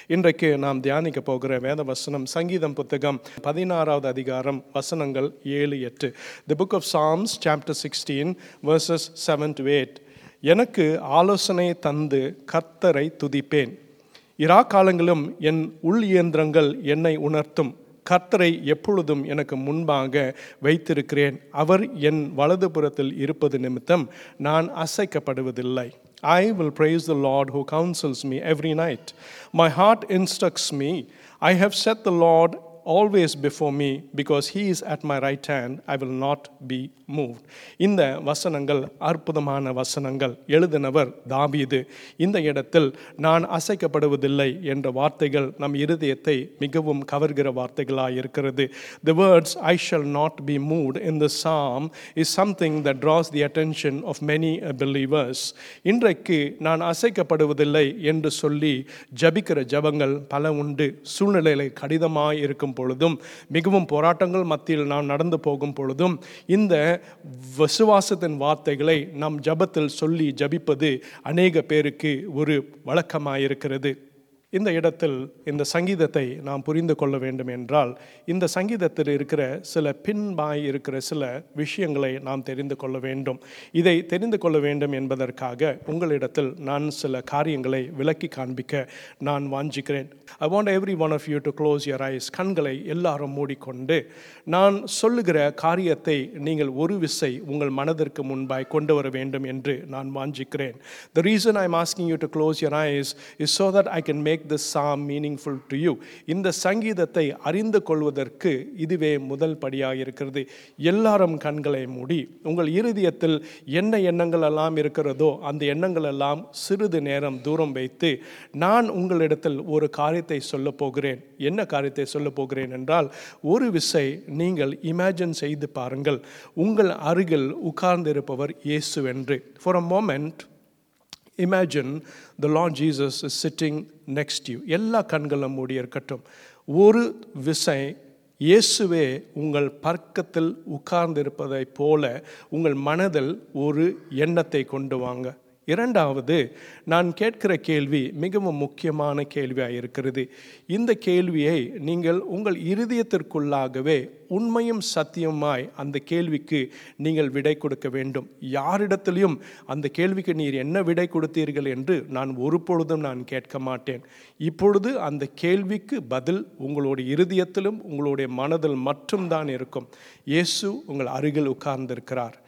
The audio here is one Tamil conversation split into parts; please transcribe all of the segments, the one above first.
இன்றைக்கு நாம் தியானிக்க போகிற வேத வசனம் சங்கீதம் புத்தகம் பதினாறாவது அதிகாரம் வசனங்கள் ஏழு எட்டு the book of Psalms chapter sixteen verses seven to eight எனக்கு ஆலோசனை தந்து கர்த்தரை துதிப்பேன் இரா காலங்களும் என் உள் இயந்திரங்கள் என்னை உணர்த்தும் கர்த்தரை எப்பொழுதும் எனக்கு முன்பாக வைத்திருக்கிறேன் அவர் என் வலதுபுறத்தில் இருப்பது நிமித்தம் நான் அசைக்கப்படுவதில்லை I will praise the Lord who counsels me every night. My heart instructs me. I have set the Lord always before me because he is at my right hand. I will not be moved. இந்த வசனங்கள் அற்புதமான வசனங்கள் எழுதினவர் தாவீது இந்த இடத்தில் நான் அசைக்கப்படுவதில்லை என்ற வார்த்தைகள் நம் இருதயத்தை மிகவும் கவர்கிற வார்த்தைகளாக இருக்கிறது The words I shall not be moved in the psalm is something that draws the attention of many believers. இன்றைக்கு நான் அசைக்கப்படுவதில்லை என்று சொல்லி ஜபிக்கிற ஜபங்கள் பல உண்டு சூழ்நிலைகளை கடிதமாய் இருக்கும் பொழுதும் மிகவும் போராட்டங்கள் மத்தியில் நான் நடந்து போகும் பொழுதும் இந்த விசுவாசத்தின் வார்த்தைகளை நம் ஜபத்தில் சொல்லி ஜபிப்பது அநேக பேருக்கு ஒரு வழக்கமாயிருக்கிறது இந்த இடத்தில் இந்த சங்கீதத்தை நாம் புரிந்து கொள்ள வேண்டும் என்றால் இந்த சங்கீதத்தில் இருக்கிற சில பின்பாய் இருக்கிற சில விஷயங்களை நாம் தெரிந்து கொள்ள வேண்டும் இதை தெரிந்து கொள்ள வேண்டும் என்பதற்காக உங்களிடத்தில் நான் சில காரியங்களை விளக்கி காண்பிக்க நான் வாஞ்சிக்கிறேன் I want every one of you to close your eyes கண்களை எல்லாரும் மூடிக்கொண்டு நான் சொல்லுகிற காரியத்தை நீங்கள் ஒரு விசை உங்கள் மனதிற்கு முன்பாய் கொண்டு வர வேண்டும் என்று நான் வாஞ்சிக்கிறேன் the reason I am asking you to close your eyes is so that I can make the Psalm meaningful to you இந்த சங்கீதத்தை அறிந்து கொள்வதற்கு இதுவே முதல் படியாக இருக்கிறது எல்லாரும் கண்களை மூடி உங்கள் இருதயத்தில் என்ன எண்ணங்கள் எல்லாம் இருக்கிறதோ அந்த எண்ணங்கள் எல்லாம் சிறிது நேரம் தூரம் வைத்து நான் உங்களிடத்தில் ஒரு காரியத்தை சொல்ல போகிறேன் என்ன காரியத்தை சொல்ல போகிறேன் என்றால் ஒரு விசை நீங்கள் இமேஜின் செய்து பாருங்கள் உங்கள் அருகில் உட்கார்ந்திருப்பவர் இயேசுவென்று for a moment imagine the Lord Jesus is sitting next you எல்லா கண்களும் மூடி இருக்கட்டும் ஒரு விசை இயேசுவே உங்கள் பர்க்கத்தில் உட்கார்ந்திருப்பதைப் போல உங்கள் மனதில் ஒரு எண்ணத்தை கொண்டு வாங்க இரண்டாவது நான் கேட்கிற கேள்வி மிகவும் முக்கியமான கேள்வியாக இருக்கிறது இந்த கேள்வியை நீங்கள் உங்கள் இருதயத்திற்குள்ளாகவே உண்மையும் சத்தியமாய் அந்த கேள்விக்கு நீங்கள் விடை கொடுக்க வேண்டும் யாரிடத்திலையும் அந்த கேள்விக்கு நீர் என்ன விடை கொடுத்தீர்கள் என்று நான் ஒரு பொழுதும் நான் கேட்க மாட்டேன் இப்பொழுது அந்த கேள்விக்கு பதில் உங்களுடைய இருதயத்திலும் உங்களுடைய மனதில் மட்டும்தான் இருக்கும் இயேசு உங்கள் அருகில் உட்கார்ந்திருக்கிறார்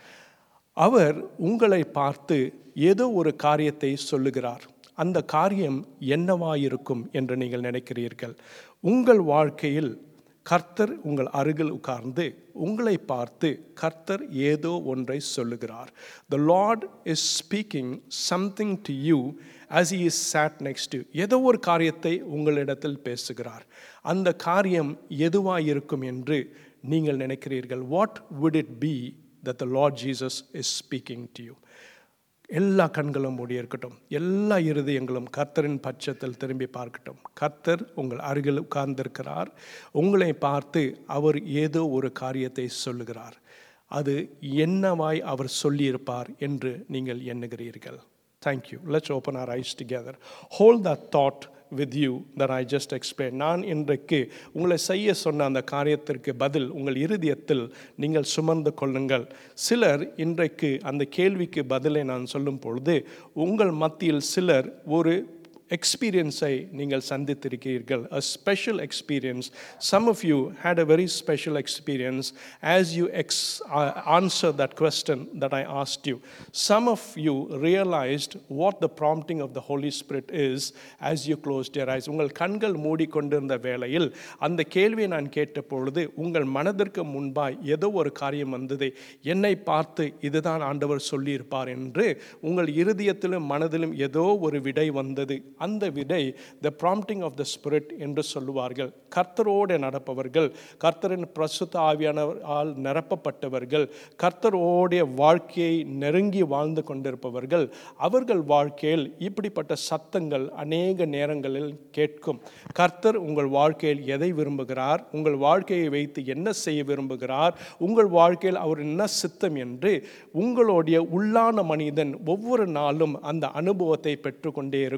அவர் உங்களை பார்த்து ஏதோ ஒரு காரியத்தை சொல்லுகிறார் அந்த காரியம் என்னவாயிருக்கும் என்று நீங்கள் நினைக்கிறீர்கள் உங்கள் வாழ்க்கையில் கர்த்தர் உங்கள் அருகில் உட்கார்ந்து உங்களை பார்த்து கர்த்தர் ஏதோ ஒன்றை சொல்லுகிறார் the Lord is speaking something to you as he is sat next to ஏதோ ஒரு காரியத்தை உங்களிடத்தில் பேசுகிறார் அந்த காரியம் எதுவாக இருக்கும் என்று நீங்கள் நினைக்கிறீர்கள் what would it be that the Lord Jesus is speaking to you எல்லா கண்களும் மூடி இருக்கட்டும் எல்லா இருதயங்களும் கர்த்தரின் பட்சத்தில் திரும்பி பார்க்கட்டும் கர்த்தர் உங்கள் அருகில் உட்கார்ந்திருக்கிறார் உங்களை பார்த்து அவர் ஏதோ ஒரு காரியத்தை சொல்லுகிறார் அது என்னவாய் அவர் சொல்லியிருப்பார் என்று நீங்கள் எண்ணுகிறீர்கள் thank you let's open our eyes together whole the thought with you that I just explain நான் இன்றைக்கு உங்களை செய்ய சொன்ன அந்த காரியத்திற்கு பதில் உங்கள் இருதயத்தில் நீங்கள் சுமந்து கொள்ளுங்கள் சிலர் இன்றைக்கு அந்த கேள்விக்கு பதிலை நான் சொல்லும் பொழுது உங்கள் மத்தியில் சிலர் ஒரு எக்ஸ்பீரியன்ஸை நீங்கள் சந்தித்திருக்கிறீர்கள் a special experience some of you had a very special experience as you ex answer that question that I asked you some of you realised what the prompting of the Holy Spirit is as you close dear eyes உங்கள் கண்கள் மூடிக்கொண்டிருந்த வேளையில் அந்த கேள்வியை நான் கேட்ட பொழுது உங்கள் மனதிற்கு முன்பாய் ஏதோ ஒரு காரியம் வந்தது என்னை பார்த்து இதுதான் ஆண்டவர் சொல்லியிருப்பார் என்று உங்கள் இருதயத்திலும் மனதிலும் ஏதோ ஒரு விடை வந்தது அந்த விடை the prompting of the Spirit என்று சொல்லுவார்கள் கர்த்தரோடு நடப்பவர்கள் கர்த்தரின் பிரசுத்த ஆவியானவரால் நிரப்பப்பட்டவர்கள் கர்த்தரோடைய வாழ்க்கையை நெருங்கி வாழ்ந்து கொண்டிருப்பவர்கள் அவர்கள் வாழ்க்கையில் இப்படிப்பட்ட சத்தங்கள் அநேக நேரங்களில் கேட்கும் கர்த்தர் உங்கள் வாழ்க்கையில் எதை விரும்புகிறார் உங்கள் வாழ்க்கையை வைத்து என்ன செய்ய விரும்புகிறார் உங்கள் வாழ்க்கையில் அவர் என்ன சித்தம் என்று உங்களுடைய உள்ளான மனிதன் ஒவ்வொரு நாளும் அந்த அனுபவத்தை பெற்றுக்கொண்டே இருக்கும் சில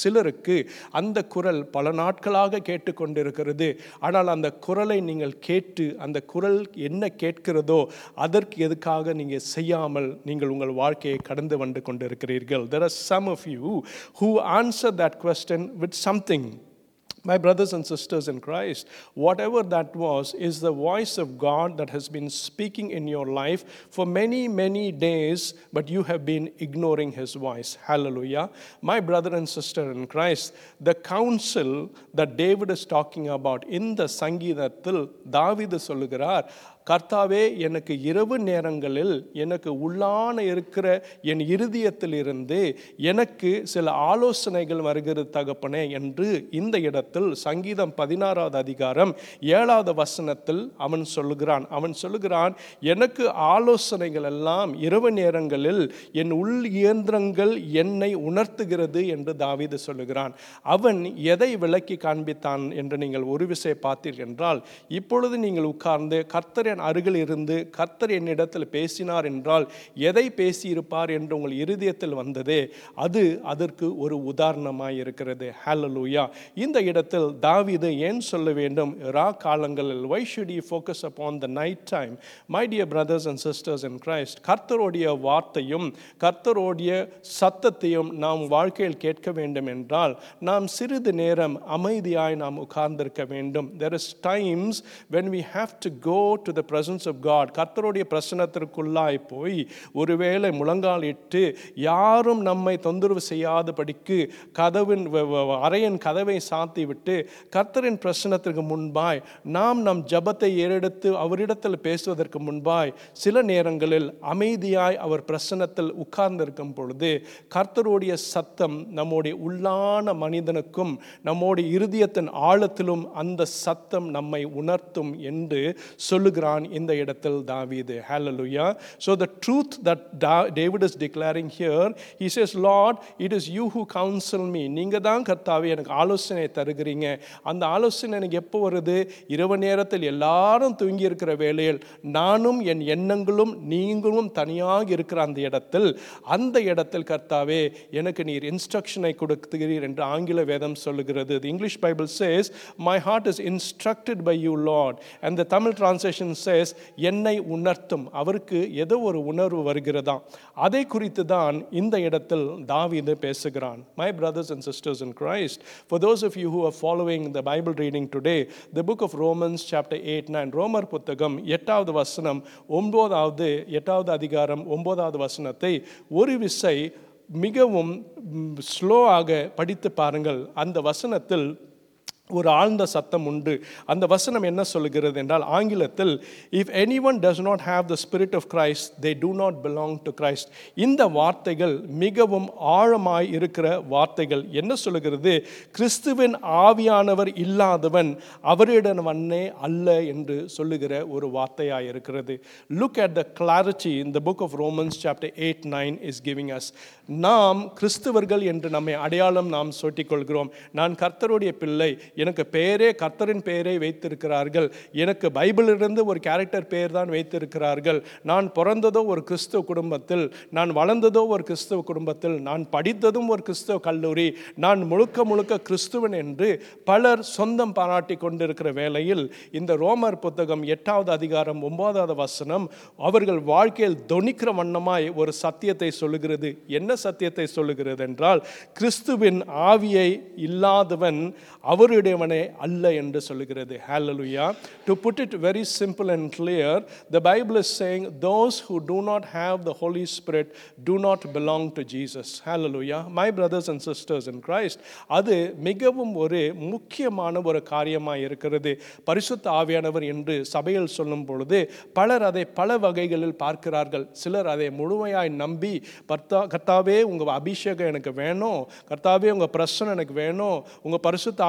சிலருக்கு அந்த குரல் பல நாட்களாக கேட்டுக்கொண்டிருக்கிறது ஆனால் அந்த குரலை நீங்கள் கேட்டு அந்த குரல் என்ன கேட்கிறதோ அதற்கு எதுக்காக நீங்கள் செய்யாமல் நீங்கள் உங்கள் வாழ்க்கையை கடந்து வந்து கொண்டிருக்கிறீர்கள் there are some of you who answer that question with something my brothers and sisters in Christ, whatever that was, is the voice of God that has been speaking in your life for many, many days, but you have been ignoring His voice. Hallelujah. My brother and sister in Christ, the counsel that David is talking about in the சங்கீதத்தில் தாவீது சொல்லுகிறார் கர்த்தாவே எனக்கு இரவு நேரங்களில் எனக்கு உள்ளான இருக்கிற என் இருதயத்தில் இருந்து எனக்கு சில ஆலோசனைகள் வருகிறது தகப்பனே என்று இந்த இடத்தில் சங்கீதம் பதினாறாவது அதிகாரம் ஏழாவது வசனத்தில் அவன் சொல்லுகிறான் அவன் சொல்லுகிறான் எனக்கு ஆலோசனைகள் எல்லாம் இரவு நேரங்களில் என் உள் இயந்திரங்கள் என்னை உணர்த்துகிறது என்று தாவீது சொல்லுகிறான் அவன் எதை விளக்கி காண்பித்தான் என்று நீங்கள் ஒரு விசை பார்த்தீர்கள் என்றால் இப்பொழுது நீங்கள் உட்கார்ந்து கர்த்தர் என் அருகில் இருந்து கர்த்தர் என்னிடத்தில் பேசினார் என்றால் எதை பேசியிருப்பார் என்று உங்கள் இருதயத்தில் வந்ததே அது அதற்கு ஒரு உதாரணமாய் இருக்கிறது ஹalleluya இந்த இடத்தில் தாவீது ஏன் சொல்ல வேண்டும் ரா காலங்களில் why should you focus upon the night time my dear brothers and sisters in Christ கர்த்தருடைய வார்த்தையும் கர்த்தருடைய சத்தத்தையும் நாம் வாழ்க்கையில் கேட்க வேண்டும் என்றால் நாம் சிறிது நேரம் அமைதியாய் நாம் உட்கார்ந்திருக்க வேண்டும் there is times when we have to go to the presence of God கர்த்தருடைய பிரசனத்திற்குள்ளாய் போய் ஒருவேளை முழங்கால் இட்டு யாரும் நம்மை தொந்தரவு செய்யாதபடிக்கு கதவின் வ- வ- அறையின் கதவை சாத்தி விட்டு கர்த்தரின் பிரசனத்திற்கு முன்பாய் நாம் நம் ஜபத்தை ஏறெடுத்து அவரிடத்தில் பேசுவதற்கு முன்பாய் சில நேரங்களில் அமைதியாய் அவர் பிரசனத்தில் உட்கார்ந்திருக்கும் பொழுது கர்த்தருடைய சத்தம் நம்முடைய உள்ளான மனிதனுக்கும் நம்முடைய இருதயத்தின் ஆழத்திலும் அந்த சத்தம் நம்மை உணர்த்தும் என்று சொல்லுகிறான் இந்த இடத்தில் தாவீது hallelujah so the truth that Da- david is declaring here he says lord it is you who counsel me நீங்க தான் கர்த்தாவே எனக்கு ஆலோசனை தருகிறீங்க அந்த ஆலோசனை எனக்கு எப்போ வருது இரவு நேரத்தில் எல்லாரும் தூங்கி இருக்கிற வேளையில் நானும் என் எண்ணங்களும் நீங்களும் தனியாக இருக்கிற அந்த இடத்தில் அந்த இடத்தில் கர்த்தாவே எனக்கு நீர் இன்ஸ்ட்ரக்ஷனை கொடுக்கிறீர் என்று ஆங்கில வேதம் சொல்லுகிறது the english bible says my heart is instructed by you lord and the tamil translation says என்னை உணர்த்தும் அவருக்கு ஏதோ ஒரு உணர்வு வருகிறதாம் அதை குறித்து தான் இந்த இடத்தில் தாவீது பேசுகிறான் my brothers and sisters in christ for those of you who are following the bible reading today the book of romans chapter 8 9 ரோமர் புத்தகம் எட்டாவது வசனம் ஒன்பதாவது எட்டாவது அதிகாரம் ஒன்பதாவது வசனத்தை ஒரு விசை மிகவும் ஸ்லோவாக படித்து பாருங்கள் அந்த வசனத்தில் ஒரு ஆழ்ந்த சத்தம் உண்டு அந்த வசனம் என்ன சொல்லுகிறது என்றால் ஆங்கிலத்தில் if any one does not have the spirit of Christ they do not belong to Christ இந்த வார்த்தைகள் மிகவும் ஆழமாய் இருக்கிற வார்த்தைகள் என்ன சொல்லுகிறது கிறிஸ்துவின் ஆவியானவர் இல்லாதவன் அவரிடவனே அல்ல என்று சொல்லுகிற ஒரு வார்த்தையாய் இருக்கிறது look at the clarity in the book of Romans chapter 8 9 is giving us நாம் கிறிஸ்தவர்கள் என்று நம்மை அடையாளம் நாம் சூட்டிக் கொள்கிறோம் நான் கர்த்தருடைய பிள்ளை எனக்கு பெயரே கர்த்தரின் பெயரை வைத்திருக்கிறார்கள் எனக்கு பைபிளிலிருந்து ஒரு கேரக்டர் பெயர் தான் வைத்திருக்கிறார்கள் நான் பிறந்ததோ ஒரு கிறிஸ்தவ குடும்பத்தில் நான் வளர்ந்ததோ ஒரு கிறிஸ்தவ குடும்பத்தில் நான் படித்ததும் ஒரு கிறிஸ்தவ கல்லூரி நான் முழுக்க முழுக்க கிறிஸ்துவன் என்று பலர் சொந்தம் பாராட்டி கொண்டிருக்கிற வேளையில் இந்த ரோமர் புத்தகம் எட்டாவது அதிகாரம் ஒன்பதாவது வசனம் அவர்கள் வாழ்க்கையில் தொனிக்கிற வண்ணமாய் ஒரு சத்தியத்தை சொல்லுகிறது என்ன சத்தியத்தை சொல்லுகிறது என்றால் கிறிஸ்துவின் ஆவியை இல்லாதவன் அவருடையவனே அல்ல என்று சொல்லுகிறது hallelujah to put it very simple and clear the bible is saying those who do not have the holy spirit do not belong to jesus hallelujah my brothers and sisters in christ அது மிகவும் ஒரு முக்கியமான ஒரு காரியமாக இருக்கிறது பரிசுத்த ஆவியானவர் என்று சபையில் சொல்லும் பொழுது பலர் அதை பல வகைகளில் பார்க்கிறார்கள் சிலர் அதை முழுமையாய் நம்பி பர்த்தா கர்த்தாவே உங்கள் அபிஷேகம் எனக்கு வேணும் கர்த்தாவே உங்கள் பிரசனம் எனக்கு வேணும் உங்கள் பரிசுத்த ஆவியானவர்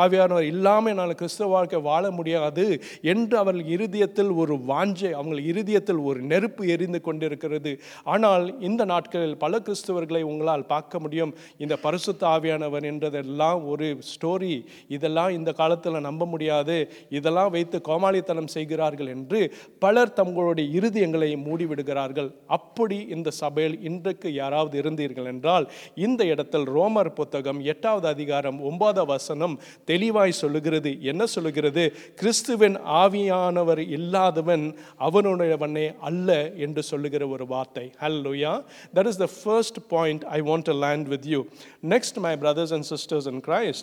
இல்லாமல் என்னால் கிறிஸ்தவ வாழ்க்கை வாழ முடியாது என்று அவர்கள் இருதயத்தில் ஒரு வாஞ்சை அவங்க இருதயத்தில் ஒரு நெருப்பு எரிந்து கொண்டிருக்கிறது ஆனால் இந்த நாட்களில் பல கிறிஸ்தவர்களை உங்களால் பார்க்க முடியும் இந்த பரிசுத்த ஆவியானவர் என்றதெல்லாம் ஒரு ஸ்டோரி இதெல்லாம் இந்த காலத்தில் நம்ப முடியாது இதெல்லாம் வைத்து கோமாளித்தனம் செய்கிறார்கள் என்று பலர் தங்களுடைய இருதயங்களை மூடிவிடுகிறார்கள் அப்படி இந்த சபையில் இன்றைக்கு யாராவது இருந்தீர்கள் என்றால் இந்த இடத்தில் ரோமர் புத்தகம் எட்டாவது அதிகாரம் ஒன்பதாவது வசனம் தெளிவாய் சொல்லுகிறது என்ன சொல்லுகிறது கிறிஸ்துவின் ஆவியானவர் இல்லாதவன் அவனுடையவனே அல்ல என்று சொல்லுகிற ஒரு வார்த்தை hallelujah that is the first point I want to land with you next my brothers and sisters in Christ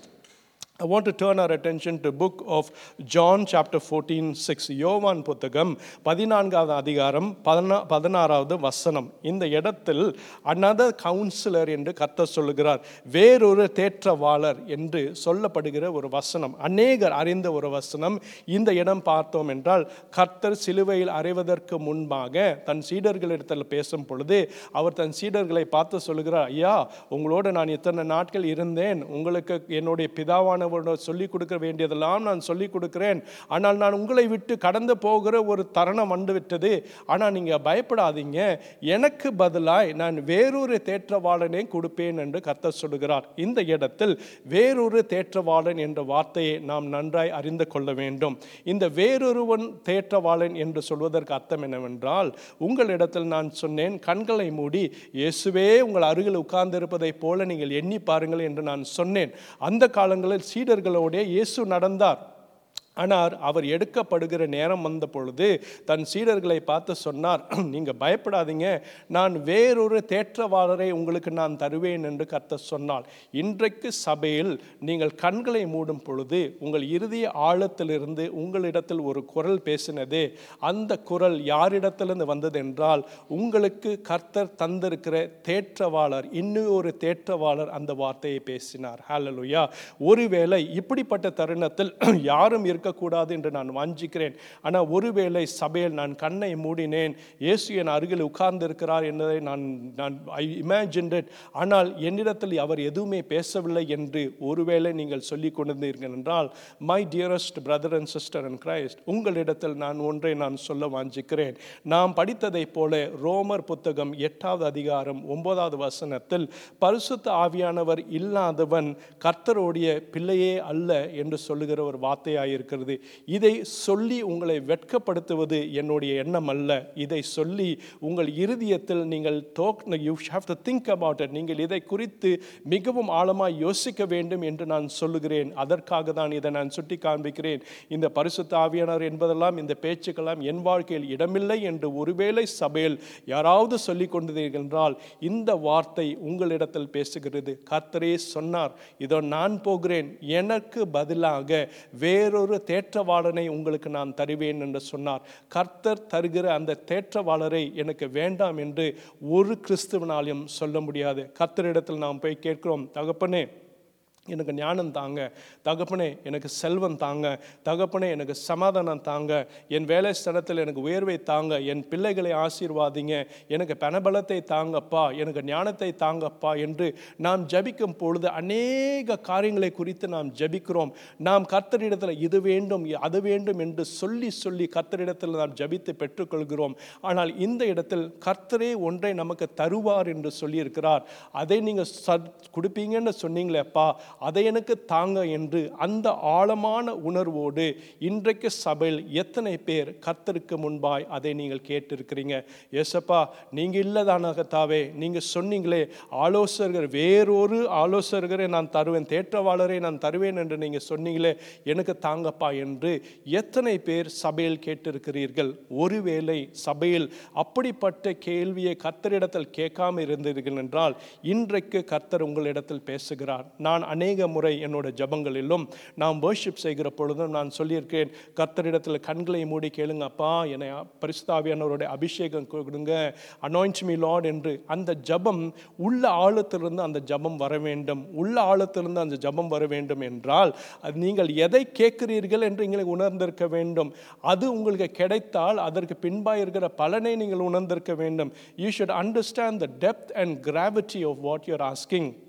I want to turn our attention to book of John chapter 14 6 யோவான் புத்தகம் பதினான்காவது அதிகாரம் பதினா பதினாறாவது வசனம் இந்த இடத்தில் another கவுன்சிலர் என்று கர்த்தர் சொல்லுகிறார் வேறொரு தேற்றவாளர் என்று சொல்லப்படுகிற ஒரு வசனம் அநேகர் அறிந்த ஒரு வசனம் இந்த இடம் பார்த்தோம் என்றால் கர்த்தர் சிலுவையில் அறைவதற்கு முன்பாக தன் சீடர்களிடத்தில் பேசும் பொழுது அவர் தன் சீடர்களை பார்த்து சொல்லுகிறார் ஐயா உங்களோட நான் இத்தனை நாட்கள் இருந்தேன் உங்களுக்கு என்னுடைய பிதாவான ஆண்டவரோட சொல்லிக் கொடுக்க வேண்டியதெல்லாம் நான் சொல்லிக் கொடுக்கிறேன் ஆனால் நான் உங்களை விட்டு கடந்து போகிற ஒரு தருணம் வந்து விட்டது ஆனால் நீங்கள் பயப்படாதீங்க எனக்கு பதிலாய் நான் வேறொரு தேற்றவாளனே கொடுப்பேன் என்று கர்த்தர் சொல்லுகிறார் இந்த இடத்தில் வேறொரு தேற்றவாளன் என்ற வார்த்தையை நாம் நன்றாய் அறிந்து கொள்ள வேண்டும் இந்த வேறொருவன் தேற்றவாளன் என்று சொல்வதற்கு அர்த்தம் என்னவென்றால் உங்களிடத்தில் நான் சொன்னேன் கண்களை மூடி இயேசுவே உங்கள் அருகில் உட்கார்ந்திருப்பதைப் போல நீங்கள் எண்ணி பாருங்கள் என்று நான் சொன்னேன் அந்த காலங்களில் சீடர்களோட இயேசு நடந்தார் ஆனால் அவர் எடுக்கப்படுகிற நேரம் வந்த பொழுது தன் சீடர்களை பார்த்து சொன்னார் நீங்கள் பயப்படாதீங்க நான் வேறொரு தேற்றவாளரை உங்களுக்கு நான் தருவேன் என்று கர்த்தர் சொன்னார் இன்றைக்கு சபையில் நீங்கள் கண்களை மூடும் பொழுது உங்கள் இறுதிய ஆழத்திலிருந்து உங்களிடத்தில் ஒரு குரல் பேசினது அந்த குரல் யாரிடத்திலிருந்து வந்தது என்றால் உங்களுக்கு கர்த்தர் தந்திருக்கிற தேற்றவாளர் இன்னும் ஒரு தேற்றவாளர் அந்த வார்த்தையை பேசினார் ஹalleluya ஒருவேளை இப்படிப்பட்ட தருணத்தில் யாரும் இருக்கக்கூடாது என்று நான் வாஞ்சிக்கிறேன் ஆனால் ஒருவேளை சபையில் நான் கண்ணை மூடினேன் இயேசு என் அருகில் உட்கார்ந்து இருக்கிறார் என்பதை நான் நான் ஐ இமேஜின்ட் ஆனால் என்னிடத்தில் அவர் எதுவுமே பேசவில்லை என்று ஒருவேளை நீங்கள் சொல்லிக் கொண்டிருந்தீர்கள் என்றால் my dearest brother and sister and Christ உங்களிடத்தில் நான் ஒன்றை நான் சொல்ல வாஞ்சிக்கிறேன் நாம் படித்ததைப் போல ரோமர் புத்தகம் எட்டாவது அதிகாரம் ஒன்பதாவது வசனத்தில் பரிசுத்த ஆவியானவர் இல்லாதவன் கர்த்தருடைய பிள்ளையே அல்ல என்று சொல்லுகிற ஒரு வார்த்தையாயிருக்கிறது இருக்கிறது இதை சொல்லி உங்களை வெட்கப்படுத்துவது என்னுடைய எண்ணம் அல்ல இதை சொல்லி உங்கள் இருதயத்தில் நீங்கள் thought you have to think about it நீங்கள் இதை குறித்து மிகவும் ஆழமாய் யோசிக்க வேண்டும் என்று நான் சொல்லுகிறேன் அதற்காக தான் இதை நான் சுட்டி காண்பிக்கிறேன் இந்த பரிசுத்த ஆவியானவர் என்பதெல்லாம் இந்த பேச்சுக்கெல்லாம் என் வாழ்க்கையில் இடமில்லை என்று ஒருவேளை சபையில் யாராவது சொல்லிக் கொண்டீர்கள் என்றால் இந்த வார்த்தை உங்களிடத்தில் பேசுகிறது கர்த்தரே சொன்னார் இதோ நான் போகிறேன் எனக்கு பதிலாக வேறொரு தேற்றவாளனை உங்களுக்கு நான் தருவேன் என்று சொன்னார் கர்த்தர் தருகிற அந்த தேற்றவாளரை எனக்கு வேண்டாம் என்று ஒரு கிறிஸ்துவனாலையும் சொல்ல முடியாது கர்த்தரிடத்தில் நாம் போய் கேட்கிறோம் தகப்பனே எனக்கு ஞானம் தாங்க தகப்பனே எனக்கு செல்வம் தாங்க தகப்பனே எனக்கு சமாதானம் தாங்க என் வேலை ஸ்தலத்தில் எனக்கு உயர்வை தாங்க என் பிள்ளைகளை ஆசீர்வாதிங்க எனக்கு பணபலத்தை தாங்கப்பா எனக்கு ஞானத்தை தாங்கப்பா என்று நாம் ஜபிக்கும் பொழுது அநேக காரியங்களை குறித்து நாம் ஜபிக்கிறோம் நாம் கர்த்தரிடத்தில் இது வேண்டும் அது வேண்டும் என்று சொல்லி சொல்லி கர்த்தரிடத்தில் நாம் ஜபித்து பெற்றுக்கொள்கிறோம் ஆனால் இந்த இடத்தில் கர்த்தரே ஒன்றை நமக்கு தருவார் என்று சொல்லியிருக்கிறார் அதை நீங்கள் ச கொடுப்பீங்கன்னு சொன்னீங்களேப்பா அதை எனக்கு தாங்க என்று அந்த ஆழமான உணர்வோடு இன்றைக்கு சபையில் எத்தனை பேர் கர்த்தருக்கு முன்பாய் அதை நீங்கள் கேட்டிருக்கிறீங்க ஏசப்பா நீங்கள் இல்லதான கத்தாவே நீங்கள் சொன்னீங்களே ஆலோசகர் வேறொரு ஆலோசகரை நான் தருவேன் தேற்றவாளரை நான் தருவேன் என்று நீங்கள் சொன்னீங்களே எனக்கு தாங்கப்பா என்று எத்தனை பேர் சபையில் கேட்டிருக்கிறீர்கள் ஒருவேளை சபையில் அப்படிப்பட்ட கேள்வியை கர்த்தரிடத்தில் கேட்காம இருந்தீர்கள் என்றால் இன்றைக்கு கர்த்தர் உங்களிடத்தில் பேசுகிறார் நான் அநேக முறை என்னோட ஜபங்களிலும் நான் வர்ஷிப் செய்கிற பொழுதும் நான் சொல்லியிருக்கேன் கர்த்தரிடத்தில் கண்களை மூடி கேளுங்க அப்பா என்னை பரிசுத்தாவியானவருடைய அபிஷேகம் கொடுங்க அனாயின்ட் மீ லார்ட் என்று அந்த ஜபம் உள்ள ஆழத்திலிருந்து அந்த ஜபம் வர வேண்டும் உள்ள ஆழத்திலிருந்து அந்த ஜபம் வர வேண்டும் என்றால் அது நீங்கள் எதை கேட்கிறீர்கள் என்று நீங்களை உணர்ந்திருக்க வேண்டும் அது உங்களுக்கு கிடைத்தால் அதற்கு பின்பாக இருக்கிற பலனை நீங்கள் உணர்ந்திருக்க வேண்டும் you should understand the depth and gravity of what you're asking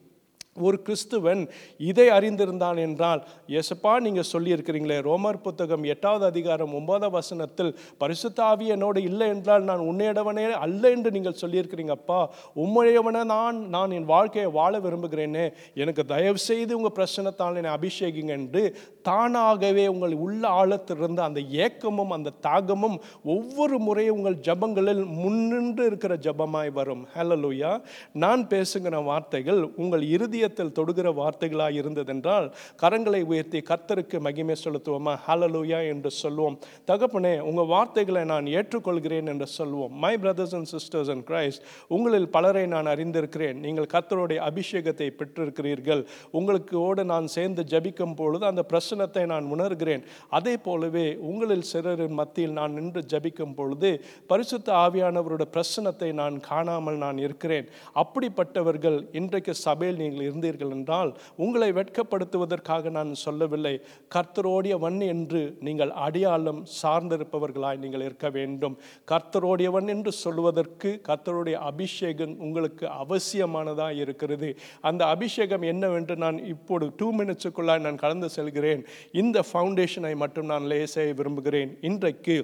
ஒரு கிறிஸ்துவன் இதை அறிந்திருந்தான் என்றால் எசப்பா நீங்கள் சொல்லியிருக்கிறீங்களே ரோமர் புத்தகம் எட்டாவது அதிகாரம் ஒன்பதாம் வசனத்தில் பரிசுத்தாவி என்னோடு இல்லை என்றால் நான் உன்னையடவனே அல்ல என்று நீங்கள் சொல்லியிருக்கிறீங்க அப்பா உம்முடையவன நான் நான் என் வாழ்க்கையை வாழ விரும்புகிறேனே எனக்கு தயவு செய்து உங்கள் பிரச்சனத்தால் என்னை அபிஷேகிங்க என்று தானாகவே உங்கள் உள்ள ஆழத்திலிருந்து அந்த ஏக்கமும் அந்த தாகமும் ஒவ்வொரு முறையும் உங்கள் ஜபங்களில் முன்னின்று இருக்கிற ஜபமாய் வரும் ஹலலூயா நான் பேசுகிற வார்த்தைகள் உங்கள் இருதயத்தில் தொடுகிற வார்த்தைகளாக இருந்ததென்றால் கரங்களை உயர்த்தி கர்த்தருக்கு மகிமை செலுத்துவோமா ஹலலூயா என்று சொல்லுவோம் தகப்பனே உங்கள் வார்த்தைகளை நான் ஏற்றுக்கொள்கிறேன் என்று சொல்லுவோம் my brothers and sisters and Christ உங்களில் பலரை நான் அறிந்திருக்கிறேன் நீங்கள் கர்த்தருடைய அபிஷேகத்தை பெற்றிருக்கிறீர்கள் உங்களுக்கு ஓடு நான் சேர்ந்து ஜபிக்கும் பொழுது அந்த பிரச்சனத்தை நான் உணர்கிறேன் அதே போலவே உங்களில் சிலரின் மத்தியில் நான் நின்று ஜபிக்கும் பொழுது பரிசுத்த ஆவியானவருடைய பிரச்சனத்தை நான் காணாமல் நான் இருக்கிறேன் அப்படிப்பட்டவர்கள் இன்றைக்கு சபையில் நீங்கள் இருந்தீர்கள் என்றால் உங்களை வெட்கப்படுத்துவதற்காக நான் சொல்லவில்லை கர்த்தரோடியவன் என்று நீங்கள் அடையாளம் சார்ந்திருப்பவர்களாய் நீங்கள் இருக்க வேண்டும் கர்த்தரோடியவன் என்று சொல்வதற்கு கர்த்தருடைய அபிஷேகம் உங்களுக்கு அவசியமானதாக இருக்கிறது அந்த அபிஷேகம் என்னவென்று நான் இப்போது டூ மினிட்ஸுக்குள்ளாய் நான் கடந்து செல்கிறேன் இந்த ஃபவுண்டேஷனை மட்டும் நான் லே செய்ய விரும்புகிறேன் இன்றைக்கு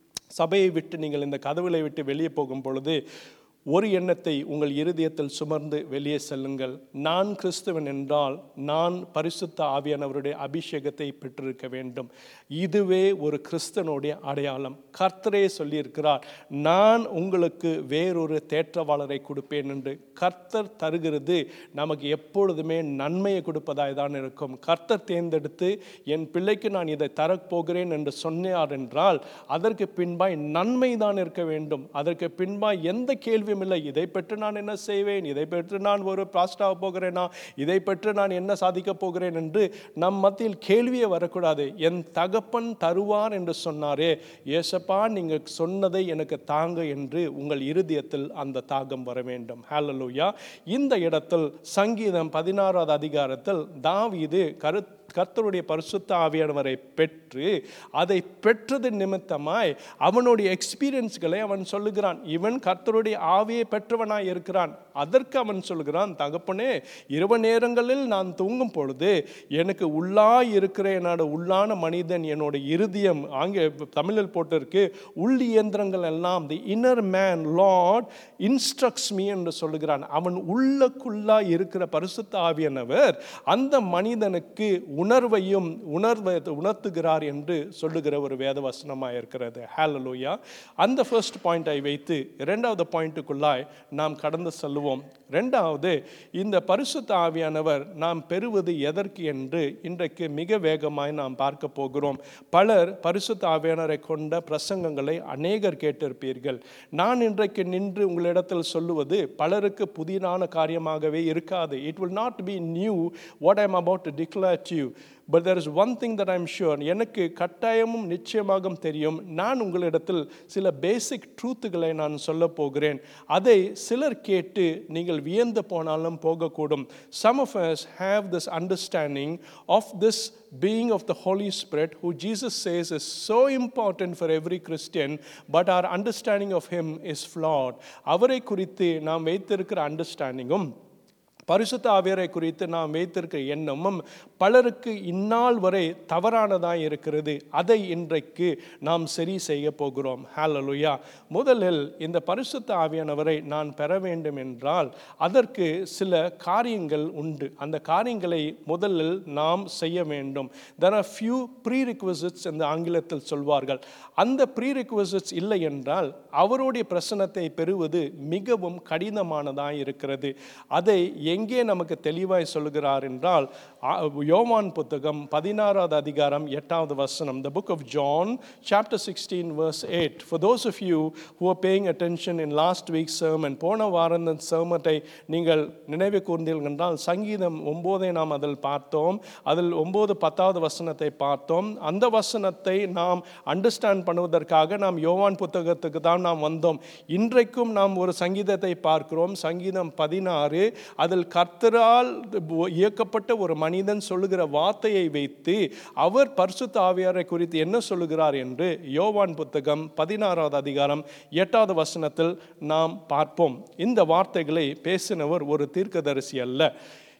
சபையை விட்டு நீங்கள் இந்த கதவுகளை விட்டு வெளியே போகும் பொழுது ஒரு எண்ணத்தை உங்கள் இருதயத்தில் சுமர்ந்து வெளியே செல்லுங்கள் நான் கிறிஸ்துவன் என்றால் நான் பரிசுத்த ஆவியானவருடைய அபிஷேகத்தை பெற்றிருக்க வேண்டும் இதுவே ஒரு கிறிஸ்தனுடைய அடையாளம் கர்த்தரே சொல்லியிருக்கிறார் நான் உங்களுக்கு வேறொரு தேற்றவாளரை கொடுப்பேன் என்று கர்த்தர் தருகிறது நமக்கு எப்பொழுதுமே நன்மையை கொடுப்பதாய் தான் இருக்கும் கர்த்தர் தேர்ந்தெடுத்து என் பிள்ளைக்கு நான் இதை தரப்போகிறேன் என்று சொன்னார் என்றால் அதற்கு பின்பாய் நன்மை தான் இருக்க வேண்டும் அதற்கு பின்பாய் எந்த கேள்வியும் இல்லை இதை பெற்று நான் என்ன செய்வேன் இதை பெற்று நான் ஒரு பாஸ்டாக போகிறேனா இதை பெற்று நான் என்ன சாதிக்கப் போகிறேன் என்று நம் மத்தியில் கேள்வியே வரக்கூடாது என் தகப்பன் தருவார் என்று சொன்னாரே ஏசப்பா நீங்கள் சொன்னதை எனக்கு தாங்க என்று உங்கள் இருதயத்தில் அந்த தாகம் வர வேண்டும் ஹalleluya இந்த இடத்தில் சங்கீதம் பதினாறாவது அதிகாரத்தில் தாவீது கரு கர்த்தருடைய பரிசுத்த ஆவியானவரை பெற்று அதை பெற்றது நிமித்தமாய் அவனுடைய எக்ஸ்பீரியன்ஸ்களை அவன் சொல்லுகிறான் இவன் கர்த்தருடைய ஆவியை பெற்றவனாய் இருக்கிறான் அதற்கு அவன் சொல்லுகிறான் தகப்பனே இரவு நேரங்களில் நான் தூங்கும் பொழுது எனக்கு உள்ளாய் இருக்கிற என்னோட உள்ளான மனிதன் என்னோட இருதயம் ஆங்கில தமிழில் போட்டிருக்கு உள் இயந்திரங்கள் எல்லாம் the inner man Lord instructs me என்று சொல்லுகிறான் அவன் உள்ளக்குள்ளா இருக்கிற பரிசுத்த ஆவியானவர் அந்த மனிதனுக்கு உணர்வையும் உணர்வை உணர்த்துகிறார் என்று சொல்லுகிற ஒரு வேத வசனமாக இருக்கிறது ஹalleluya அந்த ஃபர்ஸ்ட் பாயிண்டை வைத்து இரண்டாவது பாயிண்ட்டுக்குள்ளாய் நாம் கடந்து செல்லுவோம் ரெண்டாவது இந்த பரிசுத்த ஆவியானவர் நாம் பெறுவது எதற்கு என்று இன்றைக்கு மிக வேகமாய் நாம் பார்க்க போகிறோம் பலர் பரிசுத்த ஆவியானவரை கொண்ட பிரசங்கங்களை அநேகர் கேட்டிருப்பீர்கள் நான் இன்றைக்கு நின்று உங்களிடத்தில் சொல்லுவது பலருக்கு புதிதான காரியமாகவே இருக்காது it will not be new what I'm about to declare to you but there is one thing that I'm sure எனக்கு கட்டாயமும் நிச்சயமாக தெரியும் நான் உங்களிடத்தில் சில பேசிக் ட்ரூத்துகளை நான் சொல்ல போகிறேன் அதை சிலர் கேட்டு நீங்கள் வியந்து போனாலும் போகக்கூடும் some of us have this understanding of this being of the Holy Spirit who Jesus says is so important for every Christian but our understanding of him is flawed அவரை குறித்து நாம் வைத்திருக்கிற அண்டர்ஸ்டாண்டிங்கும் பரிசுத்த ஆவியரை குறித்து நாம் வைத்திருக்கிற எண்ணமும் பலருக்கு இந்நாள் வரை தவறானதாக இருக்கிறது அதை இன்றைக்கு நாம் சரி செய்ய போகிறோம் ஹalleluya முதலில் இந்த பரிசுத்த ஆவியானவரை நான் பெற வேண்டும் என்றால் அதற்கு சில காரியங்கள் உண்டு அந்த காரியங்களை முதலில் நாம் செய்ய வேண்டும் there are few prerequisites என்று ஆங்கிலத்தில் சொல்வார்கள் அந்த ப்ரீ ரிக்வசிட்ஸ் இல்லை என்றால் அவருடைய பிரசனத்தை பெறுவது மிகவும் கடினமானதாக இருக்கிறது அதை எங்கே நமக்கு தெளிவாய் சொல்லுகிறார் என்றால் ஆ- யோவான் புத்தகம் பதினாறாவது அதிகாரம் எட்டாவது வசனம் the book of John chapter 16 verse 8 for those of you who are paying attention in last week's sermon போன வாரம் இந்த sermon-ஐ நீங்கள் நினைவு கூர்ந்தீர்கள் என்றால் சங்கீதம் ஒம்போதை நாம் அதில் பார்த்தோம் அதில் ஒன்பது பத்தாவது வசனத்தை பார்த்தோம் அந்த வசனத்தை நாம் அண்டர்ஸ்டாண்ட் பண்ணுவதற்காக நாம் யோவான் புத்தகத்துக்கு தான் நாம் வந்தோம் இன்றைக்கும் நாம் ஒரு சங்கீதத்தை பார்க்கிறோம் சங்கீதம் பதினாறு அதில் கர்த்தரால் இயக்கப்பட்ட ஒரு மனிதன் சொல்லுகிற வார்த்தையை வைத்து அவர் பரிசுத்த ஆவியாரை குறித்து என்ன சொல்லுகிறார் என்று யோவான் புத்தகம் பதினாறாவது அதிகாரம் எட்டாவது வசனத்தில் நாம் பார்ப்போம் இந்த வார்த்தைகளை பேசினவர் ஒரு தீர்க்கதரிசி அல்ல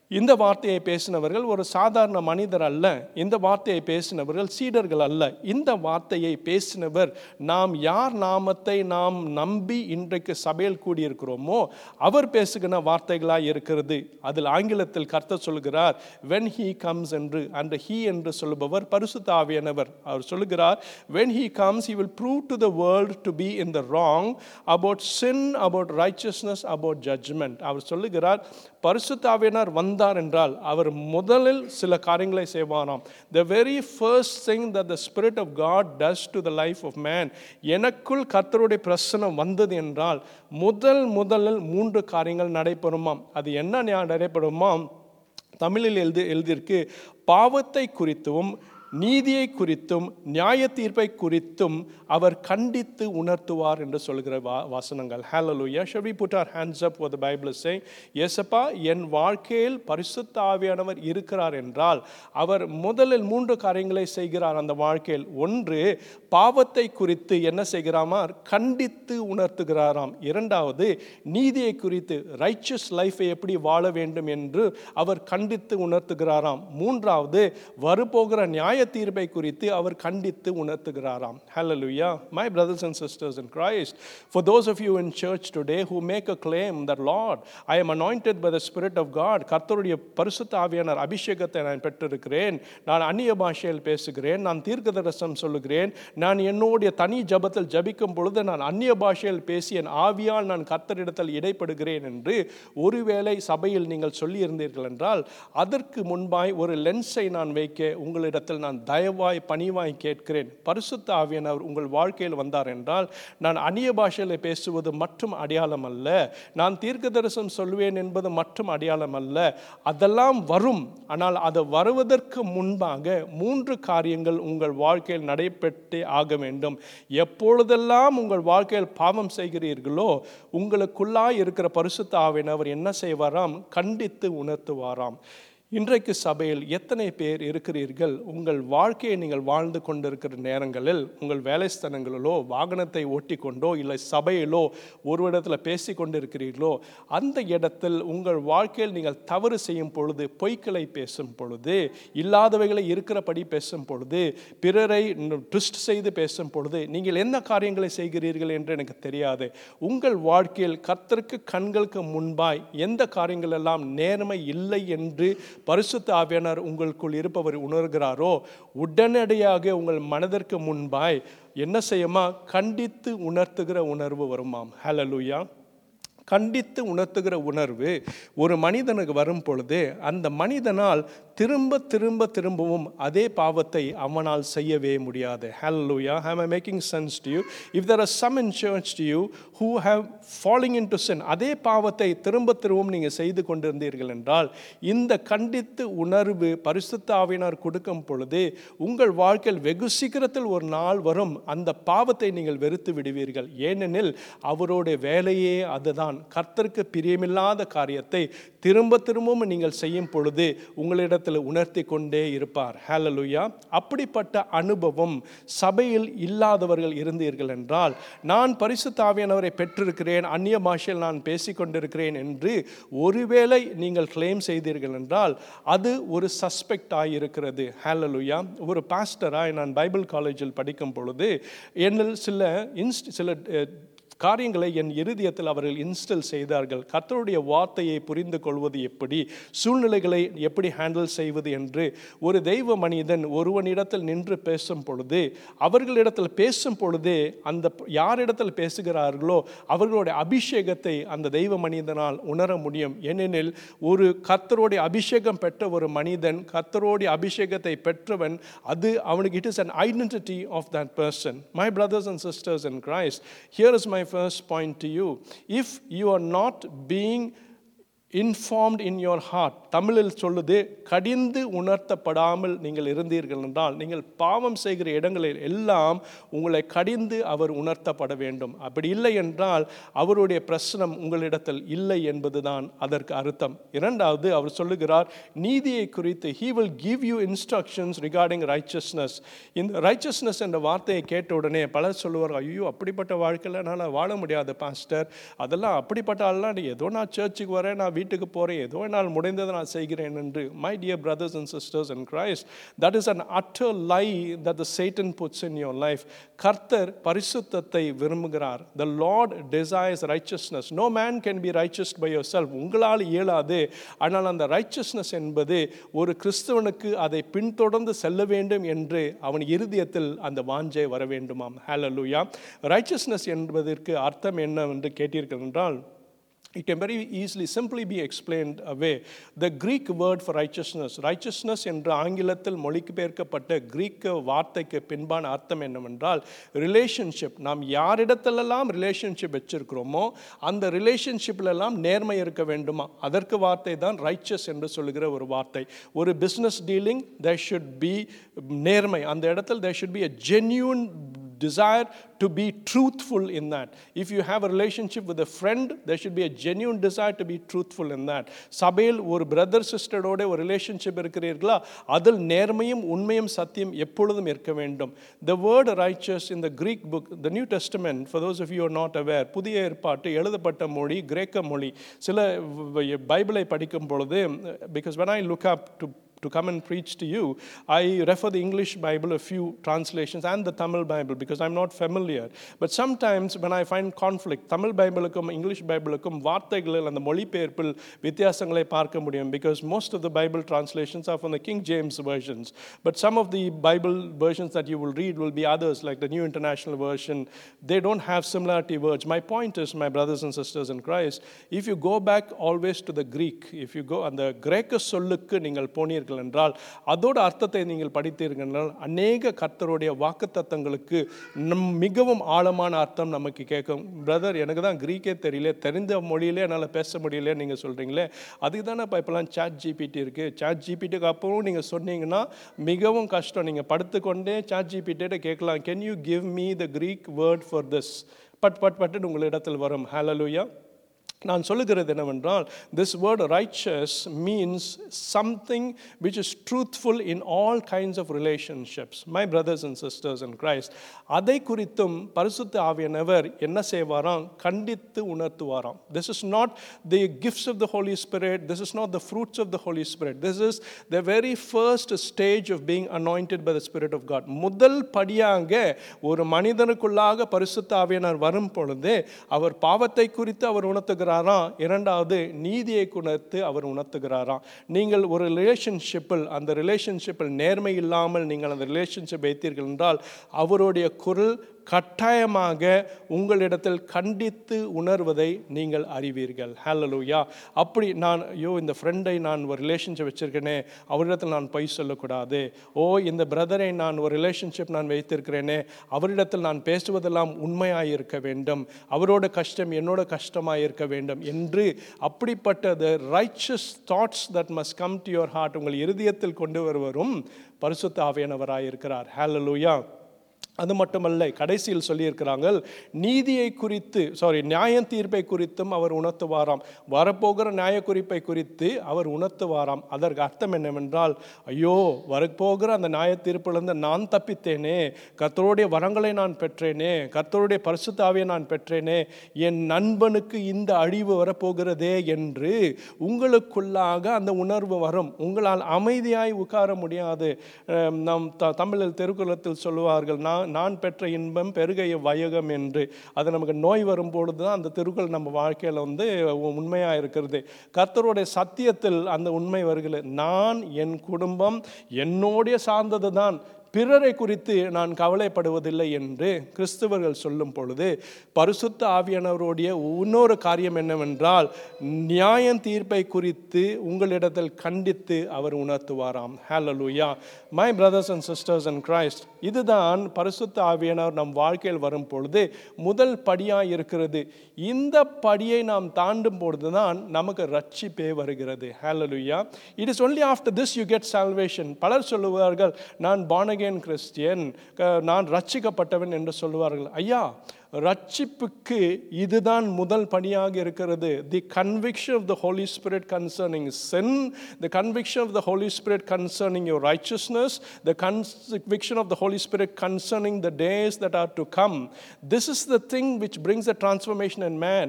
இந்த வார்த்தையை பேசினவர்கள் ஒரு சாதாரண மனிதர் அல்ல இந்த வார்த்தையை பேசினவர்கள் சீடர்கள் அல்ல இந்த வார்த்தையை பேசினவர் நாம் யார் நாமத்தை நாம் நம்பி இன்றைக்கு சபையில் கூடியிருக்கிறோமோ அவர் பேசுகிற வார்த்தைகளாய் இருக்கிறது அதில் ஆங்கிலத்தில் கர்த்தர் சொல்கிறார் வென் ஹீ கம்ஸ் என்று அந்த ஹீ என்று சொல்லுபவர் பரிசுத்த ஆவியானவர் அவர் சொல்லுகிறார் when he comes he will prove to the world to be in the wrong about sin about righteousness about judgment அவர் சொல்லுகிறார் பரிசுத்தாவியனர் வந்தார் என்றால் அவர் முதலில் சில காரியங்களை செய்வாராம் the very first thing that the spirit of god does to the life of man எனக்குள் கர்த்தருடைய பிரசனம் வந்தது என்றால் முதல் முதலில் மூன்று காரியங்கள் நடைபெறுமாம் அது என்ன ஞா- நடைபெறுமாம் தமிழில் எழுதி எழுதியிருக்கு பாவத்தை குறித்தும் நீதியை குறித்தும் நியாய தீர்ப்பை குறித்தும் அவர் கண்டித்து உணர்த்துவார் என்று சொல்கிற வா வசனங்கள் ஹalleluya shall we put our hands up what the bible is saying இயேசப்பா என் வாழ்க்கையில் பரிசுத்த ஆவியானவர் இருக்கிறார் என்றால் அவர் முதலில் மூன்று காரியங்களை செய்கிறார் அந்த வாழ்க்கையில் ஒன்று பாவத்தை குறித்து என்ன செய்கிறாமார் கண்டித்து உணர்த்துகிறாராம் இரண்டாவது நீதியை குறித்து ரைச்சஸ் லைஃபை எப்படி வாழ வேண்டும் என்று அவர் கண்டித்து உணர்த்துகிறாராம் மூன்றாவது வரப்போகிற நியாய தீர்ப்பை குறித்து அவர் கண்டித்து உணர்த்துகிறாராம் hallelujah my brothers and sisters in christ for those of you in church today who make a claim that lord i am anointed by the spirit of god கர்த்தருடைய பரிசுத்த ஆவியானவர் அபிஷேகத்தை நான் பெற்றிருக்கிறேன் நான் அந்நிய பாஷையில் பேசுகிறேன் நான் தீர்க்கதரிசனம் சொல்லுகிறேன் நான் என்னுடைய தனி ஜபத்தில் ஜபிக்கும் பொழுது நான் அந்நிய பாஷையில் பேசி என் ஆவியால் நான் கர்த்தரிடத்தில் இடைப்படுகிறேன் என்று ஒருவேளை சபையில் நீங்கள் சொல்லியிருந்தீர்கள் என்றால் அதற்கு முன்பாய் ஒரு லென்ஸை நான் வைக்க உங்களிடத்தில் நான் தயவாய் பணிவாய் கேட்கிறேன் பரிசுத்த ஆவியானவர் உங்கள் வாழ்க்கையில் வந்தார் என்றால் நான் அந்நிய பாஷையில் பேசுவது மற்றும் அடையாளம் அல்ல நான் தீர்க்க தரிசனம் சொல்வேன் என்பது மற்றும் அடையாளம் அல்ல அதெல்லாம் வரும் ஆனால் அது வருவதற்கு முன்பாக மூன்று காரியங்கள் உங்கள் வாழ்க்கையில் நடைபெற்றே ஆக வேண்டும் எப்பொழுதெல்லாம் உங்கள் வாழ்க்கையில் பாவம் செய்கிறீர்களோ உங்களுக்குள்ளாய் இருக்கிற பரிசுத்த ஆவியானவர் என்ன செய்வாராம் கண்டித்து உணர்த்துவாராம் இன்றைக்கு சபையில் எத்தனை பேர் இருக்கிறீர்கள் உங்கள் வாழ்க்கையை நீங்கள் வாழ்ந்து கொண்டிருக்கிற நேரங்களில் உங்கள் வேலை ஸ்தலங்களிலோ வாகனத்தை ஓட்டிக்கொண்டோ இல்லை சபையிலோ ஒரு இடத்துல பேசி கொண்டிருக்கிறீர்களோ அந்த இடத்தில் உங்கள் வாழ்க்கையில் நீங்கள் தவறு செய்யும் பொழுது பொய்களை பேசும் பொழுது இல்லாதவைகளை இருக்கிறபடி பேசும் பொழுது பிறரை ட்விஸ்ட் செய்து பேசும் பொழுது நீங்கள் என்ன காரியங்களை செய்கிறீர்கள் என்று எனக்கு தெரியாது உங்கள் வாழ்க்கையில் கர்த்தருக்கு கண்களுக்கு முன்பாய் எந்த காரியங்கள் எல்லாம் நேர்மை இல்லை என்று பரிசுத்த ஆவியானவர் உங்களுக்குள் இருப்பவர் உணர்கிறாரோ உடனடியாக உங்கள் மனதிற்கு முன்பாய் என்ன செய்யுமா கண்டித்து உணர்த்துகிற உணர்வு வருமாம் ஹalleluya கண்டித்து உணர்த்துகிற உணர்வு ஒரு மனிதனுக்கு வரும் பொழுது அந்த மனிதனால் திரும்ப திரும்ப திரும்பவும் அதே பாவத்தை அவனால் செய்யவே முடியாது ஹalleluya am i making sense to you if there are some in church to you who have falling into sin அதே பாவத்தை திரும்ப திரும்பவும் நீங்கள் செய்து கொண்டிருந்தீர்கள் என்றால் இந்த கண்டித்து உணர்வு பரிசுத்த ஆவியினர் கொடுக்கும் பொழுது உங்கள் வாழ்க்கையில் வெகு சீக்கிரத்தில் ஒரு நாள் வரும் அந்த பாவத்தை நீங்கள் வெறுத்து விடுவீர்கள் ஏனெனில் அவருடைய வேலையே அதுதான் கர்த்தருக்கு பிரியமில்லாத காரியத்தை திரும்ப திரும்பவும் நீங்கள் செய்யும் பொழுது உங்களிடத்தில் உணர்த்தி கொண்டே இருப்பார் ஹalleluya அப்படிப்பட்ட அனுபவம் சபையில் இல்லாதவர்கள் இருந்தீர்கள் என்றால் நான் பரிசுத்த ஆவியானவரை பெற்றிருக்கிறேன் அந்நிய பாஷையில் நான் பேசிக்கொண்டிருக்கிறேன் என்று ஒருவேளை நீங்கள் கிளைம் செய்தீர்கள் என்றால் அது ஒரு சஸ்பெக்ட் ஆகியிருக்கிறது ஹalleluya ஒரு பாஸ்டராய் நான் பைபிள் காலேஜில் படிக்கும் பொழுது என்னில் சில இன்ஸ்ட் சில அஹ், காரியங்களை என் இருதயத்தில் அவர்கள் இன்ஸ்டல் செய்தார்கள் கர்த்தருடைய வார்த்தையை புரிந்து கொள்வது எப்படி சூழ்நிலைகளை எப்படி ஹேண்டில் செய்வது என்று ஒரு தெய்வ மனிதன் ஒருவனிடத்தில் நின்று பேசும் பொழுது அவர்களிடத்தில் பேசும் பொழுதே அந்த யாரிடத்தில் பேசுகிறார்களோ அவர்களுடைய அபிஷேகத்தை அந்த தெய்வ மனிதனால் உணர முடியும் ஏனெனில் ஒரு கர்த்தருடைய அபிஷேகம் பெற்ற ஒரு மனிதன் கர்த்தருடைய அபிஷேகத்தை பெற்றவன் அது அவனுக்கு it is an identity of that person my brothers and sisters in christ here is my first point to you if you are not being informed in your heart தமிழில் சொல்லுது கடிந்து உணர்த்தப்படாமல் நீங்கள் இருந்தீர்கள் என்றால் நீங்கள் பாவம் செய்கிற இடங்களில் எல்லாம் உங்களை கடிந்து அவர் உணர்த்தப்பட வேண்டும் அப்படி இல்லை என்றால் அவருடைய பிரச்சனம் உங்களிடத்தில் இல்லை என்பதுதான் அதற்கு அர்த்தம் இரண்டாவது அவர் சொல்லுகிறார் நீதியை குறித்து he will give you instructions regarding righteousness இந்த righteousness என்ற வார்த்தையை கேட்ட உடனே பலர் சொல்லுவார் ஐயோ அப்படிப்பட்ட வாழ்க்கையில் நான் வாழ முடியாது பாஸ்டர் அதெல்லாம் அப்படிப்பட்ட ஆள்லாம் நீ ஏதோ நான் சர்ச்சுக்கு வரேன் நான் வீட்டுக்கு போகிறேன் ஏதோ என்னால் முடிந்ததை நான் செய்கிறேன் என்று my dear brothers and sisters and Christ that is an utter lie that the Satan puts in your life கர்த்தர் பரிசுத்தத்தை விரும்புகிறார் the Lord desires righteousness no man can be righteous by yourself உங்களால் இயலாது ஆனால் அந்த ரைச்சஸ்னஸ் என்பது ஒரு கிறிஸ்தவனுக்கு அதை பின்தொடர்ந்து செல்ல வேண்டும் என்று அவன் இருதயத்தில் அந்த வாஞ்சை வர வேண்டுமாம் ஹalleluya ரைச்சஸ்னஸ் என்பதற்கு அர்த்தம் என்ன என்று கேட்டீர்கள் என்றால் It can very easily simply be explained away. The Greek word for righteousness, righteousness என்ற ஆங்கிலத்தில் மொழிபெயர்க்கப்பட்ட கிரீக்க வார்த்தைக்கு பின்பான அர்த்தம் என்னவென்றால் ரிலேஷன்ஷிப் நாம் யாரிடத்திலெல்லாம் ரிலேஷன்ஷிப் வச்சிருக்கிறோமோ அந்த ரிலேஷன்ஷிப்லெல்லாம் நேர்மை இருக்க வேண்டுமா அதற்கு வார்த்தை தான் ரைச்சஸ் என்று சொல்லுகிற ஒரு வார்த்தை ஒரு business dealing there should be நேர்மை அந்த இடத்தில் there should be a genuine desire to be truthful in that. If you have a relationship with a friend, there should be a genuine desire to be truthful in that. சபையில் ஒரு பிரதர் சிஸ்டரோட ஒரு ரிலேஷன்ஷிப் இருக்கிறீர்களா அதில் நேர்மையும் உண்மையும் சத்தியம் எப்பொழுதும் இருக்க வேண்டும் the word righteous in the Greek book, the New Testament, for those of you who are not aware, புதிய ஏற்பாட்டு எழுதப்பட்ட மொழி கிரேக்க மொழி சில பைபிளை படிக்கும் பொழுது because when I look up to to come and preach to you, I refer the English Bible, a few translations, and the Tamil Bible because I'm not familiar. But sometimes when I find conflict, Tamil Bibleக்கும் English Bibleக்கும் வார்த்தைகளில் அந்த மொழிபெயர்ப்பில் வித்தியாசங்களை பார்க்க முடியும் because most of the Bible translations are from the King James versions. But some of the Bible versions that you will read will be others, like the New International Version. They don't have similarity words. My point is, my brothers and sisters in Christ, if you go back always to the Greek, if you go அந்த கிரேக்க சொல்லுக்கு நீங்கள் போனீர்கள் படித்தீர்கள் என்றால் அதோட அர்த்தத்தை நீங்கள் படித்தீர்கள் என்றால் அநேக கர்த்தருடைய வாக்குத்தத்தங்களுக்கு நம் மிகவும் ஆழமான அர்த்தம் நமக்கு கேட்கும் பிரதர் எனக்கு தான் கிரீக்கே தெரியல தெரிந்த மொழியிலே என்னால் பேச முடியல நீங்கள் சொல்கிறீங்களே அதுக்கு தானே இப்போ இப்போலாம் சாட் ஜிபிடி இருக்குது சாட் ஜிபிடிக்கு அப்புறம் நீங்கள் சொன்னீங்கன்னா மிகவும் கஷ்டம் நீங்கள் படுத்துக்கொண்டே சாட் ஜிபிடிட்ட கேட்கலாம் can you give me the Greek word for this but but பட்டுன்னு உங்களிடத்தில் வரும் ஹalleluya நான் சொல்லுகிறது என்னவென்றால் this word righteous means something which is truthful in all kinds of relationships my brothers and sisters and Christ அதை குறித்தும் பரிசுத்த ஆவியனவர் என்ன செய்வாராம் கண்டித்து உணர்த்துவாராம் this is not the gifts of the Holy Spirit this is not the fruits of the Holy Spirit this is the very first stage of being anointed by the spirit of God முதல் படியாக ஒரு மனிதனுக்குள்ளாக பரிசுத்த ஆவியனர் வரும் பொழுது அவர் பாவத்தை குறித்து அவர் உணர்த்துகிறார் உணர்த்துகிறாராம் இரண்டாவது நீதியை குறித்து அவர் உணர்த்துகிறாராம் நீங்கள் ஒரு ரிலேஷன்ஷிப்பில் அந்த ரிலேஷன்ஷிப்பில் நேர்மை இல்லாமல் நீங்கள் அந்த ரிலேஷன்ஷிப் வைத்தீர்கள் என்றால் அவருடைய குரல் கட்டாயமாக உங்களிடத்தில் கண்டித்து உணர்வதை நீங்கள் அறிவீர்கள் ஹalleluya அப்படி நான் ஐயோ இந்த ஃப்ரெண்டை நான் ஒரு ரிலேஷன்ஷிப் வச்சிருக்கேனே அவரிடத்தில் நான் பொய் சொல்லக்கூடாது ஓ இந்த பிரதரை நான் ஒரு ரிலேஷன்ஷிப் நான் வைத்திருக்கிறேனே அவரிடத்தில் நான் பேசுவதெல்லாம் உண்மையாக இருக்க வேண்டும் அவரோட கஷ்டம் என்னோட கஷ்டமாக இருக்க வேண்டும் என்று அப்படிப்பட்ட the righteous thoughts that must come to your heart உங்கள் இருதயத்தில் கொண்டு வருவரும் பரிசுத்த ஆவியானவராக இருக்கிறார் ஹalleluya அது மட்டுமல்ல கடைசியில் சொல்லியிருக்கிறாங்க நீதியை குறித்து சாரி நியாய தீர்ப்பை குறித்தும் அவர் உணர்த்துவாராம் வரப்போகிற நியாய குறிப்பை குறித்து அவர் உணர்த்துவாராம் அதற்கு அர்த்தம் என்னவென்றால் ஐயோ வரப்போகிற அந்த நியாய தீர்ப்பிலிருந்து நான் தப்பித்தேனே கர்த்தருடைய வரங்களை நான் பெற்றேனே கர்த்தருடைய பரிசுத்தாவியை நான் பெற்றேனே என் நண்பனுக்கு இந்த அழிவு வரப்போகிறதே என்று உங்களுக்குள்ளாக அந்த உணர்வு வரும் உங்களால் அமைதியாய் உட்கார முடியாது அஹ் நம் த தமிழில் திருக்குறளத்தில் சொல்லுவார்கள் நான் நான் பெற்ற இன்பம் பெருகைய வயகம் என்று அது நமக்கு நோய் வரும்பொழுது தான் அந்த திருக்குறள் நம்ம வாழ்க்கையில் வந்து உண்மையாக இருக்கிறது கர்த்தருடைய சத்தியத்தில் அந்த உண்மை வருகிறது நான் என் குடும்பம் என்னுடைய சார்ந்தது தான் பிறரை குறித்து நான் கவலைப்படுவதில்லை என்று கிறிஸ்தவர்கள் சொல்லும் பொழுது பரிசுத்த ஆவியானவருடைய இன்னொரு காரியம் என்னவென்றால் நியாய தீர்ப்பை குறித்து உங்களிடத்தில் கண்டித்து அவர் உணர்த்துவாராம் hallelujah my brothers and sisters and Christ இதுதான் பரிசுத்த ஆவியானவர் நம் வாழ்க்கையில் வரும் பொழுது முதல் படியாக இருக்கிறது இந்த படியை நாம் தாண்டும் பொழுது தான் நமக்கு ரட்சிப்பே வருகிறது hallelujah it is only after this you get salvation பலர் சொல்லுவார்கள் நான் born again கிறிஸ்டியன் நான் ரட்சிக்கப்பட்டவன் என்று சொல்லுவார்கள் ஐயா ரட்சிப்புக்கு இதுதான் முதல் பணியாக இருக்கிறது the conviction of the Holy Spirit concerning sin the conviction of the Holy Spirit concerning your righteousness the conviction of the Holy Spirit concerning the days that are to come this is the thing which brings the transformation in man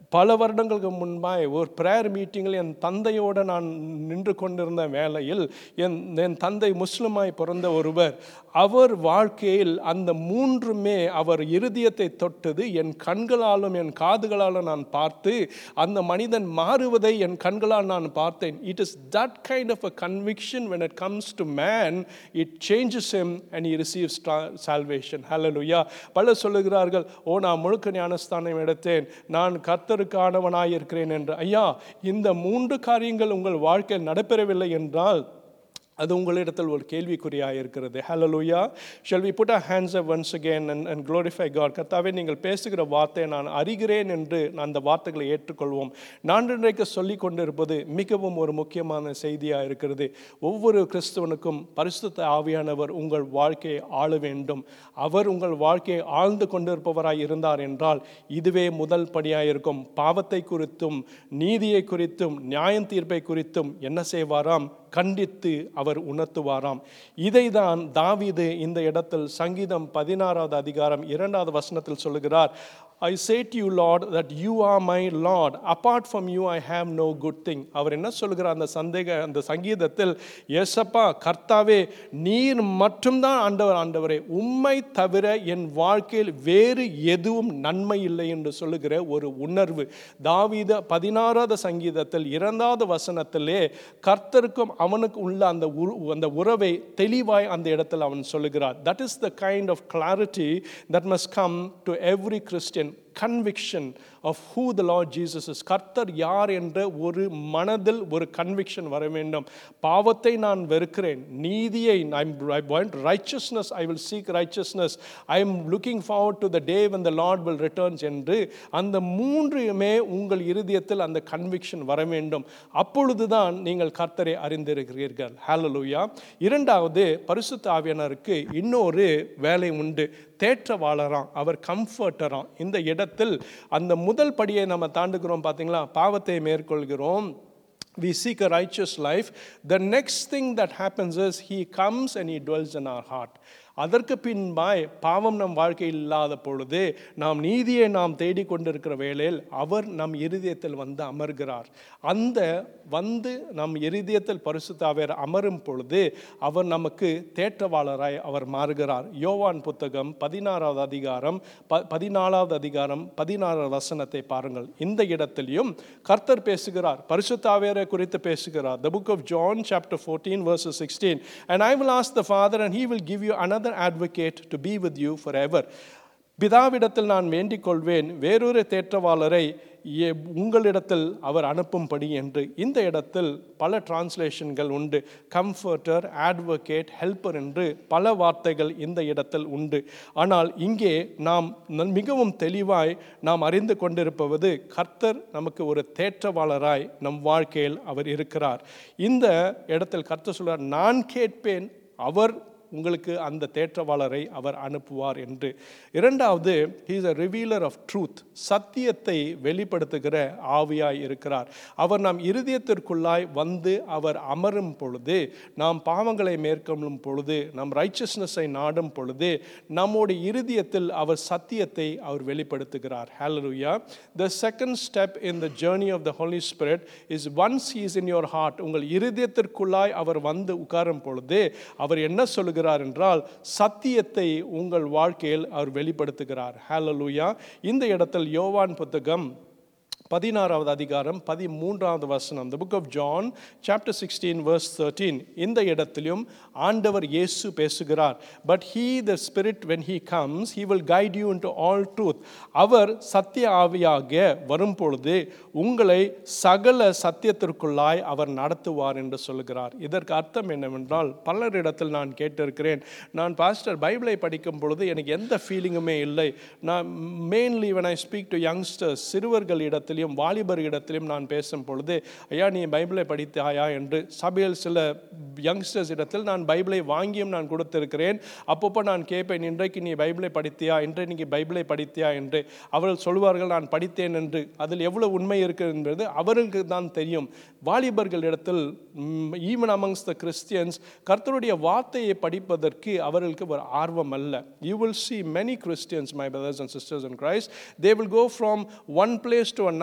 பல வருடங்களுக்கு முன்பாய் ஒரு ப்ரேயர் மீட்டிங்கில் என் தந்தையோடு நான் நின்று கொண்டிருந்த வேளையில் என் என் தந்தை முஸ்லிமாய் பிறந்த ஒருவர் அவர் வாழ்க்கையில் அந்த மூன்றுமே அவர் இருதயத்தை தொட்டது என் கண்களாலும் என் காதுகளாலும் நான் பார்த்து அந்த மனிதன் மாறுவதை என் கண்களால் நான் பார்த்தேன் it is that kind of a conviction when it comes to man it changes him and he receives tra- salvation hallelujah பலர் சொல்லுகிறார்கள் ஓ நான் முழுக்க ஞானஸ்தானம் எடுத்தேன் நான் கர்த்தருக்கானவனாய் இருக்கிறேன் என்று ஐயா இந்த மூன்று காரியங்கள் உங்கள் வாழ்க்கையில் நடைபெறவில்லை என்றால் அது உங்களிடத்தில் ஒரு கேள்விக்குறியாக இருக்கிறது ஹalleluya shall we put our hands up once again and, and glorify God கர்த்தாவே நீங்கள் பேசுகிற வார்த்தை நான் அறிகிறேன் என்று நான் அந்த வார்த்தைகளை ஏற்றுக்கொள்வோம் நான் இன்றைக்கு சொல்லி கொண்டிருப்பது மிகவும் ஒரு முக்கியமான செய்தியாக இருக்கிறது ஒவ்வொரு கிறிஸ்துவனுக்கும் பரிசுத்த ஆவியானவர் உங்கள் வாழ்க்கையை ஆள வேண்டும் அவர் உங்கள் வாழ்க்கையை ஆழ்ந்து கொண்டிருப்பவராய் இருந்தார் என்றால் இதுவே முதல் படியாக இருக்கும் பாவத்தை குறித்தும் நீதியை குறித்தும் நியாயம் தீர்ப்பை குறித்தும் என்ன செய்வாராம் கண்டித்து அவர் உணர்த்துவாராம் இதைதான் தாவீது இந்த இடத்தில் சங்கீதம் பதினாறாவது அதிகாரம் இரண்டாவது வசனத்தில் சொல்லுகிறார் I say to you Lord that you are my Lord apart from you I have no good thing அவர் என்ன சொல்லுகிறார் அந்த சந்தேக அந்த சங்கீதத்தில் எசப்பா கர்த்தாவே நீர் மட்டும்தான் ஆண்டவர் ஆண்டவரே உம்மை தவிர என் வாழ்க்கையில் வேறு எதுவும் நன்மை இல்லை என்று சொல்லுகிற ஒரு உணர்வு தாவீத பதினாறாவது சங்கீதத்தில் இரண்டாவது வசனத்திலே கர்த்தருக்கும் அவனுக்கு உள்ள அந்த உரு அந்த உறவை தெளிவாய் அந்த இடத்தில் அவன் சொல்லுகிறார் that is the kind of clarity that must come to every Christian conviction of who the Lord Jesus is கர்த்தர் யார் என்ற ஒரு மனதில் ஒரு கன்விக்ஷன் வர வேண்டும் பாவத்தை நான் வெறுக்கிறேன் நீதியை I want righteousness I will seek righteousness I am looking forward to the day when the Lord will returns என்று அந்த மூன்றுமே உங்கள் இருதயத்தில் அந்த கன்விக்ஷன் வர வேண்டும் அப்பொழுதுதான் நீங்கள் கர்த்தரை அறிந்திருக்கிறீர்கள் ஹalleluya இரண்டாவது பரிசுத்த ஆவியானருக்கு இன்னொரு வேலை உண்டு தேற்றவாளராம் அவர் கம்ஃபர்டராம் இந்த இடத்தில் அந்த முதல் படியை நம்ம தாண்டுகிறோம் பார்த்தீங்களா பாவத்தை மேற்கொள்கிறோம் we seek a righteous life the next thing that happens is he comes and he dwells in our heart அதற்கு பின்பாய் பாவம் நம் வாழ்க்கையில் இல்லாத பொழுது நாம் நீதியை நாம் தேடிக்கொண்டிருக்கிற வேளையில் அவர் நம் இருதயத்தில் வந்து அமர்கிறார் அந்த வந்து நம் இருதயத்தில் பரிசுத்தாவர் அமரும் பொழுது அவர் நமக்கு தேற்றவாளராய் அவர் மாறுகிறார் யோவான் புத்தகம் பதினாறாவது அதிகாரம் ப பதினாலாவது அதிகாரம் பதினாறாவது வசனத்தை பாருங்கள் இந்த இடத்திலையும் கர்த்தர் பேசுகிறார் பரிசுத்தாவேரை குறித்து பேசுகிறார் the book of john chapter 14 verses 16 and i will ask the father and he will give you another advocate to be with you forever பிதாவிடத்தில் நான் வேண்டிக் கொள்வேன் வேறொரு தேற்றவாளரை எ- உங்களிடத்தில் அவர் அனுப்பும்படி என்று இந்த இடத்தில் பல டிரான்ஸ்லேஷன்கள் உண்டு கம்ஃபர்டர் advocate ஹெல்ப்பர் என்று பல வார்த்தைகள் இந்த இடத்தில் உண்டு ஆனால் இங்கே நாம் நன்- மிகவும் தெளிவாய் நாம் அறிந்து கொண்டிருப்பது கர்த்தர் நமக்கு ஒரு தேற்றவாளராய் நம் வாழ்க்கையில் அவர் இருக்கிறார் இந்த இடத்தில் கர்த்தர் சொல்றார் நான் கேட்பேன் அவர் உங்களுக்கு அந்த தேற்றவாளரை அவர் அனுப்புவார் என்று இரண்டாவது is a revealer of truth சத்தியத்தை வெளிப்படுத்துகிற ஆவியாய் இருக்கிறார் அவர் நம் இருதயத்திற்குள்ளாய் வந்து அவர் அமரும் பொழுது நாம் பாவங்களை மேற்கொள்ளும் பொழுது நம் ரைச்சஸ்னஸை நாடும் பொழுது நம்முடைய இருதயத்தில் அவர் சத்தியத்தை அவர் வெளிப்படுத்துகிறார் hallelujah the second step in the journey of the holy spirit is once he is in your heart உங்கள் இருதயத்திற்குள்ளாய் அவர் வந்து உட்காரும் பொழுது அவர் என்ன சொல்லுகிறார் என்றால் சத்தியத்தை உங்கள் வாழ்க்கையில் அவர் வெளிப்படுத்துகிறார் ஹalleluya இந்த இடத்தில் யோவான் புத்தகம் பதினாறாவது அதிகாரம் பதிமூன்றாவது வசனம் the book of john chapter 16 verse 13 இந்த இடத்திலும் ஆண்டவர் இயேசு பேசுகிறார் but he the spirit when he comes he will guide you into all truth அவர் சத்திய ஆவியாக வரும் பொழுது உங்களை சகல சத்தியத்திற்குள்ளாய் அவர் நடத்துவார் என்று சொல்கிறார் இதற்கு அர்த்தம் என்னவென்றால் பலரிடத்தில் நான் கேட்டிருக்கிறேன் நான் பாஸ்டர் பைபிளை படிக்கும் பொழுது எனக்கு எந்த ஃபீலிங்குமே இல்லை நான் mainly when I speak to youngsters சிறுவர்கள் இடத்திலும் வாலிபர் இடத்திலும் நான் பேசும் பொழுது ஐயா நீ பைபிளை படித்தாயா என்று சபையில் சில யங்ஸ்டர்ஸ் இடத்தில் நான் பைபிளை வாங்கியும் நான் கொடுத்திருக்கிறேன் அப்பப்போ நான் கேட்பேன் இன்றைக்கு நீ பைபிளை படித்தியா இன்றைக்கு நீ பைபிளை படித்தியா என்று அவர்கள் சொல்வார்கள் நான் படித்தேன் என்று அதில் எவ்வளவு உண்மை இருக்கிறது என்பது அவர்களுக்கு தான் தெரியும் வாலிபர்கள் இடத்தில் ஈவன் அமங்ஸ் த கிறிஸ்டியன்ஸ் கர்த்தருடைய வார்த்தையை படிப்பதற்கு அவர்களுக்கு ஒரு ஆர்வம் அல்ல you will see many Christians, my brothers and sisters in Christ, they will go from one place to another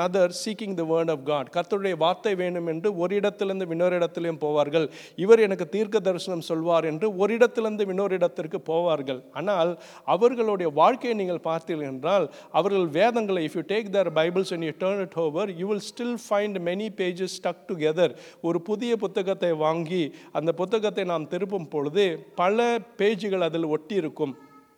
another seeking the word of God கர்த்தருடைய வார்த்தை வேணும் என்று ஒரு இடத்திலிருந்து இன்னொரு இடத்திலும் போவார்கள் இவர் எனக்கு தீர்க்க தரிசனம் சொல்வார் என்று ஒரு இடத்திலிருந்து இன்னொரு இடத்திற்கு போவார்கள் ஆனால் அவர்களுடைய வாழ்க்கையை நீங்கள் பார்த்தீர்கள் என்றால் அவர்கள் வேதங்களை if you take their Bibles and you turn it over you will still find many pages stuck together ஒரு புதிய புத்தகத்தை வாங்கி அந்த புத்தகத்தை நாம் திருப்பும் பொழுது பல பேஜுகள் அதில் ஒட்டி இருக்கும்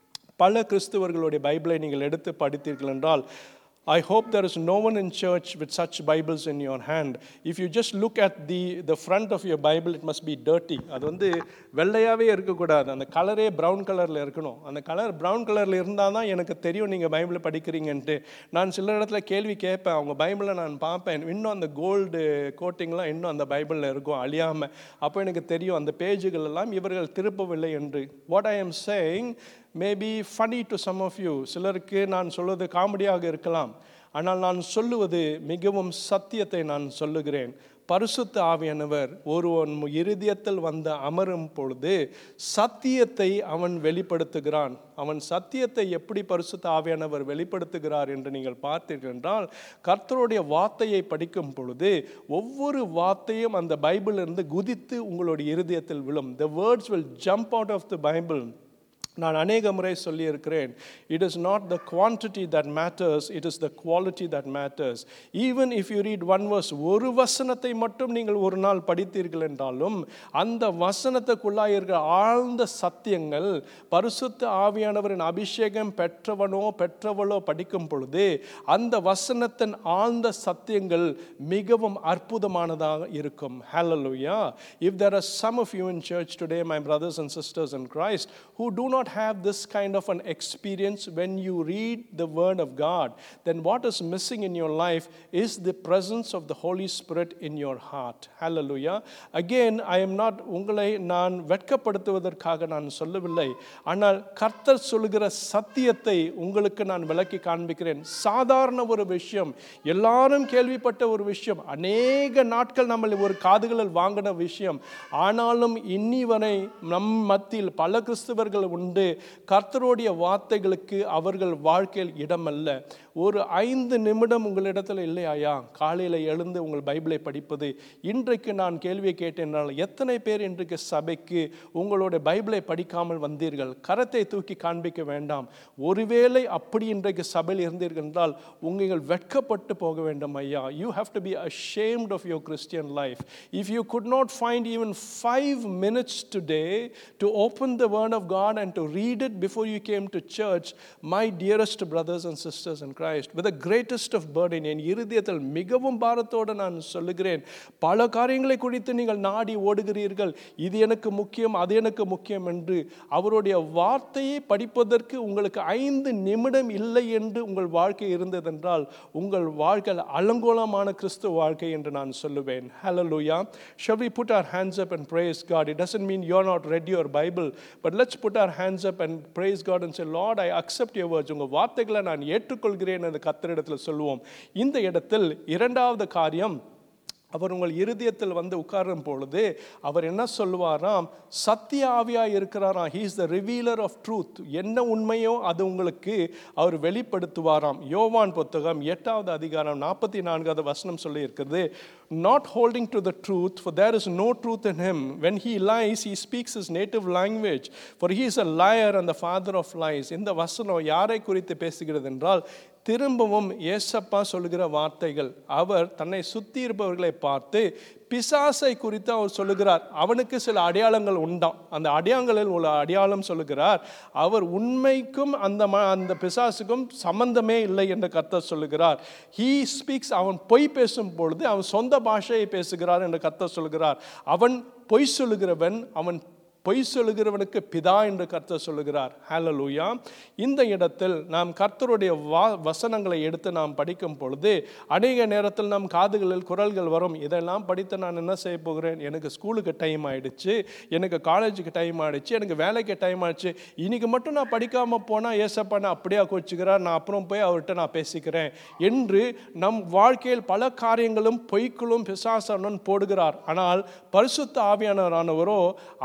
பல கிறிஸ்துவர்களுடைய பைபிளை நீங்கள் எடுத்து படித்தீர்கள் என்றால் I hope there is no one in church with such Bibles in your hand. If you just look at the, the front of your Bible, it must be dirty. அது வந்து வெள்ளையாகவே இருக்கக்கூடாது அந்த கலரே ப்ரௌன் கலரில் இருக்கணும் அந்த கலர் ப்ரௌன் கலரில் இருந்தால் தான் எனக்கு தெரியும் நீங்கள் பைபிளை படிக்கிறீங்கன்ட்டு நான் சில இடத்துல கேள்வி கேட்பேன் அவங்க பைபிளை நான் பார்ப்பேன் இன்னும் அந்த கோல்டு கோட்டிங்லாம் இன்னும் அந்த பைபிளில் இருக்கும் அழியாமல் அப்போ எனக்கு தெரியும் அந்த பேஜுகள் எல்லாம் இவர்கள் திருப்பவில்லை என்று what I am saying maybe funny to some of you சிலருக்கு நான் சொல்வது காமெடியாக இருக்கலாம் ஆனால் நான் சொல்லுவது மிகவும் சத்தியத்தை நான் சொல்லுகிறேன் பரிசுத்த ஆவியானவர் ஒருவன் இருதயத்தில் வந்து அமரும் பொழுது சத்தியத்தை அவன் வெளிப்படுத்துகிறான் அவன் சத்தியத்தை எப்படி பரிசுத்த ஆவியானவர் வெளிப்படுத்துகிறார் என்று நீங்கள் பார்த்தீர்கள் என்றால் கர்த்தருடைய வார்த்தையை படிக்கும் பொழுது ஒவ்வொரு வார்த்தையும் அந்த பைபிளிலிருந்து குதித்து உங்களுடைய இருதயத்தில் விழும் the words will jump out of the Bible நான் அநேக முறை சொல்லியிருக்கிறேன் it is not the quantity that matters it is the quality that matters even if you read one verse ஒரு வசனத்தை மட்டும் நீங்கள் ஒரு நாள் படித்தீர்கள் என்றாலும் அந்த வசனத்துக்குள்ளாக இருக்கிற ஆழ்ந்த சத்தியங்கள் பரிசுத்த ஆவியானவரின் அபிஷேகம் பெற்றவனோ பெற்றவளோ படிக்கும் பொழுது அந்த வசனத்தின் ஆழ்ந்த சத்தியங்கள் மிகவும் அற்புதமானதாக இருக்கும் ஹalleluya if there are some of you in church today my brothers and sisters in Christ who do not have this kind of an experience when you read the Word of God, then what is missing in your life is the presence of the Holy Spirit in your heart. Hallelujah. Again, I am not உங்களை நான் வெட்கப்படுத்துவதற்காக நான் சொல்லவில்லை ஆனால் கர்த்தர் சொல்லுகிற சத்தியத்தை உங்களுக்கு நான் விளக்கி காண்பிக்கிறேன் சாதாரண ஒரு விஷயம் எல்லாரும் கேள்விப்பட்ட ஒரு விஷயம் அநேக நாட்கள் நம்ம ஒரு காதுகளில் வாங்கின விஷயம் ஆனாலும் இன்னி வரை நம் மத்தியில் பல கிறிஸ்தவர்கள் உண்டு கர்த்தருடைய வார்த்தைகளுக்கு அவர்கள் வாழ்க்கையில் இடமல்ல ஒரு ஐந்து நிமிடம் உங்களிடத்தில் இல்லையாயா காலையில் எழுந்து உங்கள் பைபிளை படிப்பது இன்றைக்கு நான் கேள்வியை கேட்டேனால் எத்தனை பேர் இன்றைக்கு சபைக்கு உங்களுடைய பைபிளை படிக்காமல் வந்தீர்கள் கரத்தை தூக்கி காண்பிக்க வேண்டாம் ஒருவேளை அப்படி இன்றைக்கு சபையில் இருந்தீர்கள் என்றால் உங்கள் வெட்கப்பட்டு போக வேண்டும் ஐயா you have to be ashamed of your Christian life. If you could not find even five minutes today to open the Word of God and to read it before you came to church, my dearest brothers and sisters in Christ, with the greatest of burden, என் இருதயத்தில் மிகவும் பாரத்தோடு நான் சொல்லுகிறேன் பல காரியங்களை குறித்து நீங்கள் நாடி ஓடுகிறீர்கள் இது எனக்கு முக்கியம் அது எனக்கு முக்கியம் என்று அவருடைய வார்த்தையை படிப்பதற்கு உங்களுக்கு ஐந்து நிமிடம் இல்லை என்று உங்கள் வாழ்க்கை இருந்ததென்றால் உங்கள் வாழ்க்கை அலங்கோலமான கிறிஸ்துவ வாழ்க்கை என்று நான் சொல்லுவேன் Hallelujah. Shall we put our hands up and praise God? It doesn't mean you're not read your Bible, but let's put our hands up and praise God and say, Lord, I accept your words. உங்கள் வார்த்தைகளை நான் ஏற்றுக்கொள்கிறேன் என்று கத்தரிடத்தில் சொல்லுவோம் இந்த இடத்தில் இரண்டாவது காரியம் அவர் உங்கள் இருதயத்தில் வந்து உட்காரும் பொழுது அவர் என்ன சொல்லுவாராம் சத்திய ஆவியாக இருக்கிறாராம் he is the revealer of truth என்ன உண்மையோ அது உங்களுக்கு அவர் வெளிப்படுத்துவாராம் யோவான் புத்தகம் எட்டாவது அதிகாரம் நாற்பத்தி நான்காவது வசனம் சொல்லி இருக்குது not holding to the truth for there is no truth in him when he lies he speaks is native language for he is a liar and the father of lies இந்த வசனம் யாரை குறித்து பேசுகிறது என்றால் திரும்பவும் ஏசப்பா சொல்லுகிற வார்த்தைகள் அவர் தன்னை சுத்தி இருப்பவர்களை பார்த்து பிசாசை குறித்து அவர் சொல்லுகிறார் அவனுக்கு சில அடையாளங்கள் உண்டாம் அந்த அடையாளங்களில் உள்ள அடையாளம் சொல்லுகிறார் அவர் உண்மைக்கும் அந்த ம அந்த பிசாசுக்கும் சம்பந்தமே இல்லை என்று கர்த்தர் சொல்லுகிறார் ஹீ ஸ்பீக்ஸ் அவன் பொய் பேசும் பொழுது அவன் சொந்த பாஷையை பேசுகிறார் என்று கர்த்தர் சொல்லுகிறார் அவன் பொய் சொல்லுகிறவன் அவன் பொய் சொல்லுகிறவனுக்கு பிதா என்று கர்த்தர் சொல்லுகிறார் ஹalleluya இந்த இடத்தில் நாம் கர்த்தருடைய வா வசனங்களை எடுத்து நாம் படிக்கும் பொழுது அநேக நேரத்தில் நம் காதுகளில் குரல்கள் வரும் இதெல்லாம் படித்து நான் என்ன செய்ய போகிறேன் எனக்கு ஸ்கூலுக்கு டைம் ஆயிடுச்சு எனக்கு காலேஜுக்கு டைம் ஆயிடுச்சு எனக்கு வேலைக்கு டைம் ஆயிடுச்சு இன்னைக்கு மட்டும் நான் படிக்காமல் போனால் ஏசப்பா நான் அப்படியே கோச்சுக்கிறார் நான் அப்புறம் போய் அவர்கிட்ட நான் பேசிக்கிறேன் என்று நம் வாழ்க்கையில் பல காரியங்களும் பொய்க்குள்ளும் பிசாசனும் போடுகிறார் ஆனால் பரிசுத்த ஆவியானவரானவரோ அவர்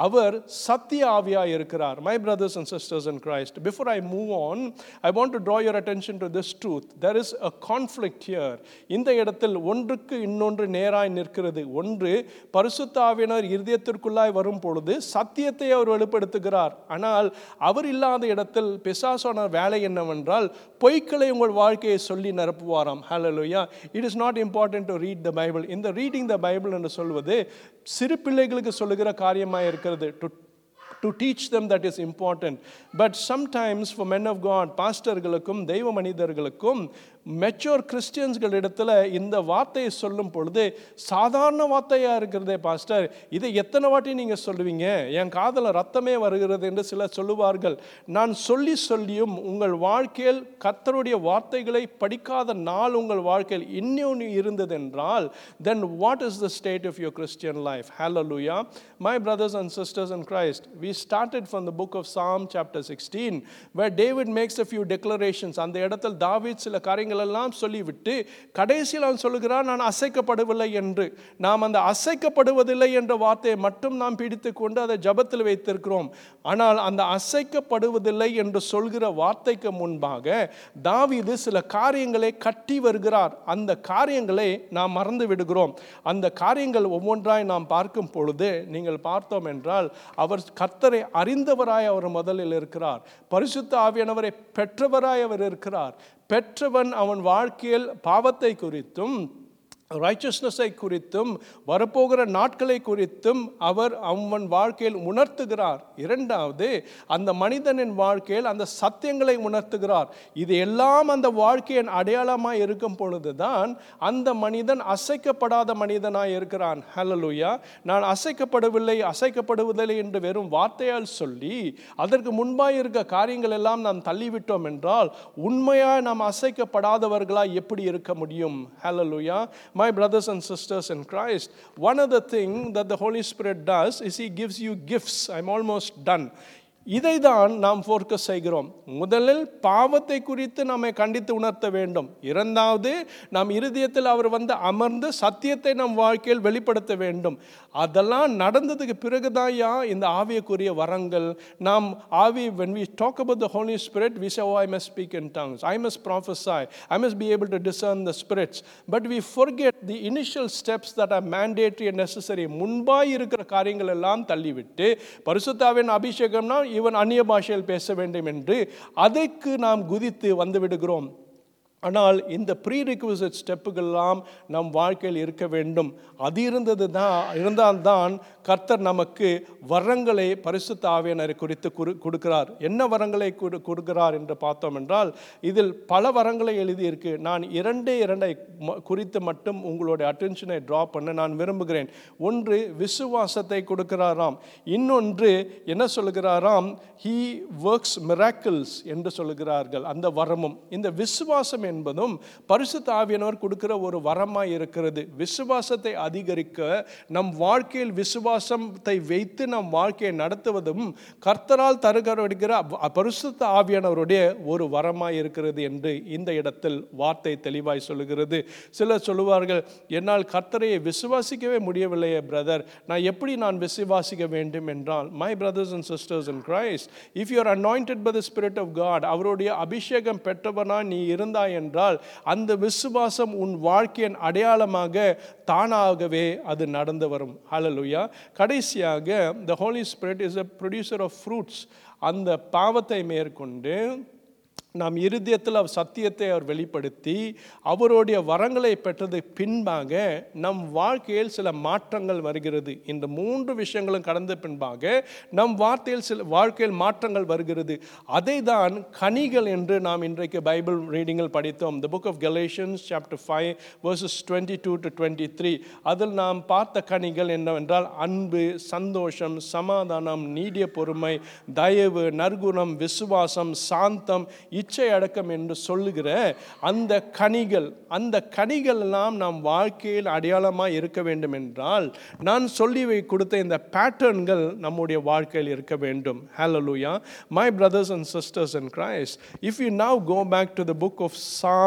சத்திய ஆவியாய் இருக்கிறார் my brothers and sisters and Christ before I move on I want to draw your attention to this truth there is a conflict here இந்த இடத்தில் ஒன்றுக்கு இன்னொன்று நேராய் நிற்கிறது ஒன்று பரிசுத்த ஆவியினர் இருதயத்திற்குள்ளாய் வரும் பொழுது சத்தியத்தை அவர் வெளிப்படுத்துகிறார் ஆனால் அவர் இல்லாத இடத்தில் பிசாசான வேலை என்னவென்றால் பொய்க்களை உங்கள் வாழ்க்கையை சொல்லி நிரப்புவாராம் hallelujah it is not important to read the Bible இந்த ரீடிங் த பைபிள் என்று சொல்வது சிறு பிள்ளைகளுக்கு சொல்லுகிற காரியமாக இருக்கிறது to to teach them that is important but sometimes for men of god பாஸ்டர்களுக்கும் தெய்வ மனிதர்களுக்கும் மெச்சோர் கிறிஸ்டியன்ஸ்களிடத்தில் இந்த வார்த்தையை சொல்லும் பொழுது சாதாரண வார்த்தையாக இருக்கிறதே பாஸ்டர் இதை எத்தனை வாட்டி நீங்கள் சொல்லுவீங்க என் காதில் ரத்தமே வருகிறது என்று சிலர் சொல்லுவார்கள் நான் சொல்லி சொல்லியும் உங்கள் வாழ்க்கையில் கர்த்தருடைய வார்த்தைகளை படிக்காத நாள் உங்கள் வாழ்க்கையில் இன்னொன்று இருந்ததென்றால் then what is the state of your Christian life hallelujah my brothers and sisters in christ we started from the book of psalm chapter 16 where david makes a few declarations அந்த இடத்தில் தாவீத் சில காரியங்கள் எல்லாம் சொல்லிவிட்டு கடைசியில் அவன் சொல்லுகிறான் நான் அசைக்கப்படவில்லை என்று நாம் அந்த அசைக்கப்படுவதில்லை என்ற வார்த்தையை மட்டும் நாம் பிடித்து கொண்டு அதை ஜபத்தில் வைத்திருக்கிறோம் ஆனால் அந்த அசைக்கப்படுவதில்லை என்று சொல்கிற வார்த்தைக்கு முன்பாக தாவீது சில காரியங்களை கட்டி வருகிறார் அந்த காரியங்களை நாம் மறந்து விடுகிறோம் அந்த காரியங்கள் ஒவ்வொன்றாய் நாம் பார்க்கும் பொழுது நீங்கள் பார்த்தோம் என்றால் அவர் கர்த்தரை அறிந்தவராய் அவர் முதலில் இருக்கிறார் பரிசுத்த ஆவியானவரை பெற்றவராய் அவர் இருக்கிறார் பெற்றவன் அவன் வாழ்க்கையில் பாவத்தை குறித்தும் ரைச்சஸ்னஸை குறித்தும் வரப்போகிற நாட்களை குறித்தும் அவர் அவன் வாழ்க்கையில் உணர்த்துகிறார் இரண்டாவது அந்த மனிதனின் வாழ்க்கையில் அந்த சத்தியங்களை உணர்த்துகிறார் இது எல்லாம் அந்த வாழ்க்கையின் அடையாளமாய் இருக்கும் பொழுதுதான் அந்த மனிதன் அசைக்கப்படாத மனிதனாய் இருக்கிறான் ஹalleluya நான் அசைக்கப்படவில்லை அசைக்கப்படுவதில்லை என்று வெறும் வார்த்தையால் சொல்லி அதற்கு முன்பாய் இருக்க காரியங்கள் எல்லாம் நாம் தள்ளிவிட்டோம் என்றால் உண்மையாய் நாம் அசைக்கப்படாதவர்களாய் எப்படி இருக்க முடியும் ஹalleluya my brothers and sisters in Christ, one of the things that the Holy Spirit does is He gives you gifts. I'm almost done. இதை தான் நாம் ஃபோர்க்கஸ் செய்கிறோம் முதலில் பாவத்தை குறித்து நம்மை கண்டித்து உணர்த்த வேண்டும் இரண்டாவது நாம் இருதயத்தில் அவர் வந்து அமர்ந்து சத்தியத்தை நம் வாழ்க்கையில் வெளிப்படுத்த வேண்டும் அதெல்லாம் நடந்ததுக்கு பிறகுதான்யா இந்த ஆவியக்குரிய வரங்கள் நாம் ஆவி when we talk about the Holy Spirit we say oh I must speak in tongues I must prophesy I must be able to discern the spirits but we forget the initial steps that are mandatory and necessary முன்பாய் இருக்கிற காரியங்கள் எல்லாம் தள்ளிவிட்டு பரிசுத்தாவின் அபிஷேகம்னா இவன் அந்நிய பாஷையில் பேச வேண்டும் என்று அதற்கு நாம் குதித்து வந்து விடுகிறோம் ஆனால் இந்த ப்ரீ ரிக்விசிட் ஸ்டெப்புகள்லாம் நம் வாழ்க்கையில் இருக்க வேண்டும் அது இருந்தது தான் இருந்தால்தான் கர்த்தர் நமக்கு வரங்களை பரிசுத்த ஆவியனரை குறித்து குறு கொடுக்கிறார் என்ன வரங்களை கொடு கொடுக்கிறார் என்று பார்த்தோம் என்றால் இதில் பல வரங்களை எழுதியிருக்கு நான் இரண்டே இரண்டை ம- குறித்து மட்டும் உங்களுடைய அட்டென்ஷனை ட்ரா பண்ண நான் விரும்புகிறேன் ஒன்று விசுவாசத்தை கொடுக்கிறாராம் இன்னொன்று என்ன சொல்லுகிறாராம் ஹீ ஒர்க்ஸ் மிராக்கிள்ஸ் என்று சொல்லுகிறார்கள் அந்த வரமும் இந்த விசுவாசம் என்பதும் பரிசுத்த ஆவியானவர் கொடுக்கிற ஒரு வரமாய் இருக்கிறது விசுவாசத்தை அதிகரிக்க நம் வாழ்க்கையில் விசுவாசத்தை வைத்து நம் வாழ்க்கையை நடத்துவதும் கர்த்தரால் தருகிறவடுகிற பரிசுத்த ஆவியானவருடைய ஒரு வரமாய் இருக்கிறது என்று இந்த இடத்தில் வார்த்தை தெளிவாய் சொல்லுகிறது சிலர் சொல்லுவார்கள் என்னால் கர்த்தரையை விசுவாசிக்கவே முடியவில்லையே பிரதர் நான் எப்படி நான் விசுவாசிக்க வேண்டும் என்றால் my brothers and sisters in Christ if you are anointed by the spirit of God அவருடைய அபிஷேகம் பெற்றவனா நீ இருந்தாய் என்றால் அந்த விசுவாசம் உன் வாழ்க்கையின் அடையாளமாக தானாகவே அது நடந்து வரும் ஹalleluya கடைசியாக the holy spirit is a producer of fruits அந்த பாவத்தை மேற்கொண்டு நாம் இருதயத்தில் அவர் சத்தியத்தை அவர் வெளிப்படுத்தி அவருடைய வரங்களை பெற்றது பின்பாக நம் வாழ்க்கையில் சில மாற்றங்கள் வருகிறது இந்த மூன்று விஷயங்களும் கடந்த பின்பாக நம் வார்த்தையில் சில வாழ்க்கையில் மாற்றங்கள் வருகிறது அதை தான் கனிகள் என்று நாம் இன்றைக்கு பைபிள் ரீடிங்கில் படித்தோம் the book of galatians chapter 5 verses 22 to 23 அதில் நாம் பார்த்த கனிகள் என்னவென்றால் அன்பு சந்தோஷம் சமாதானம் நீடிய பொறுமை தயவு நற்குணம் விசுவாசம் சாந்தம் இச்சை அடக்கம் என்று சொல்லுகிற அந்த கனிகள் அந்த கனிகள் எல்லாம் நாம் வாழ்க்கையில் அடையாளமாக இருக்க வேண்டும் என்றால் நான் சொல்லி வை கொடுத்த இந்த பேட்டர்ன்கள் நம்முடைய வாழ்க்கையில் இருக்க வேண்டும் hallelujah my brothers and sisters in christ if you now go back to the book of psalm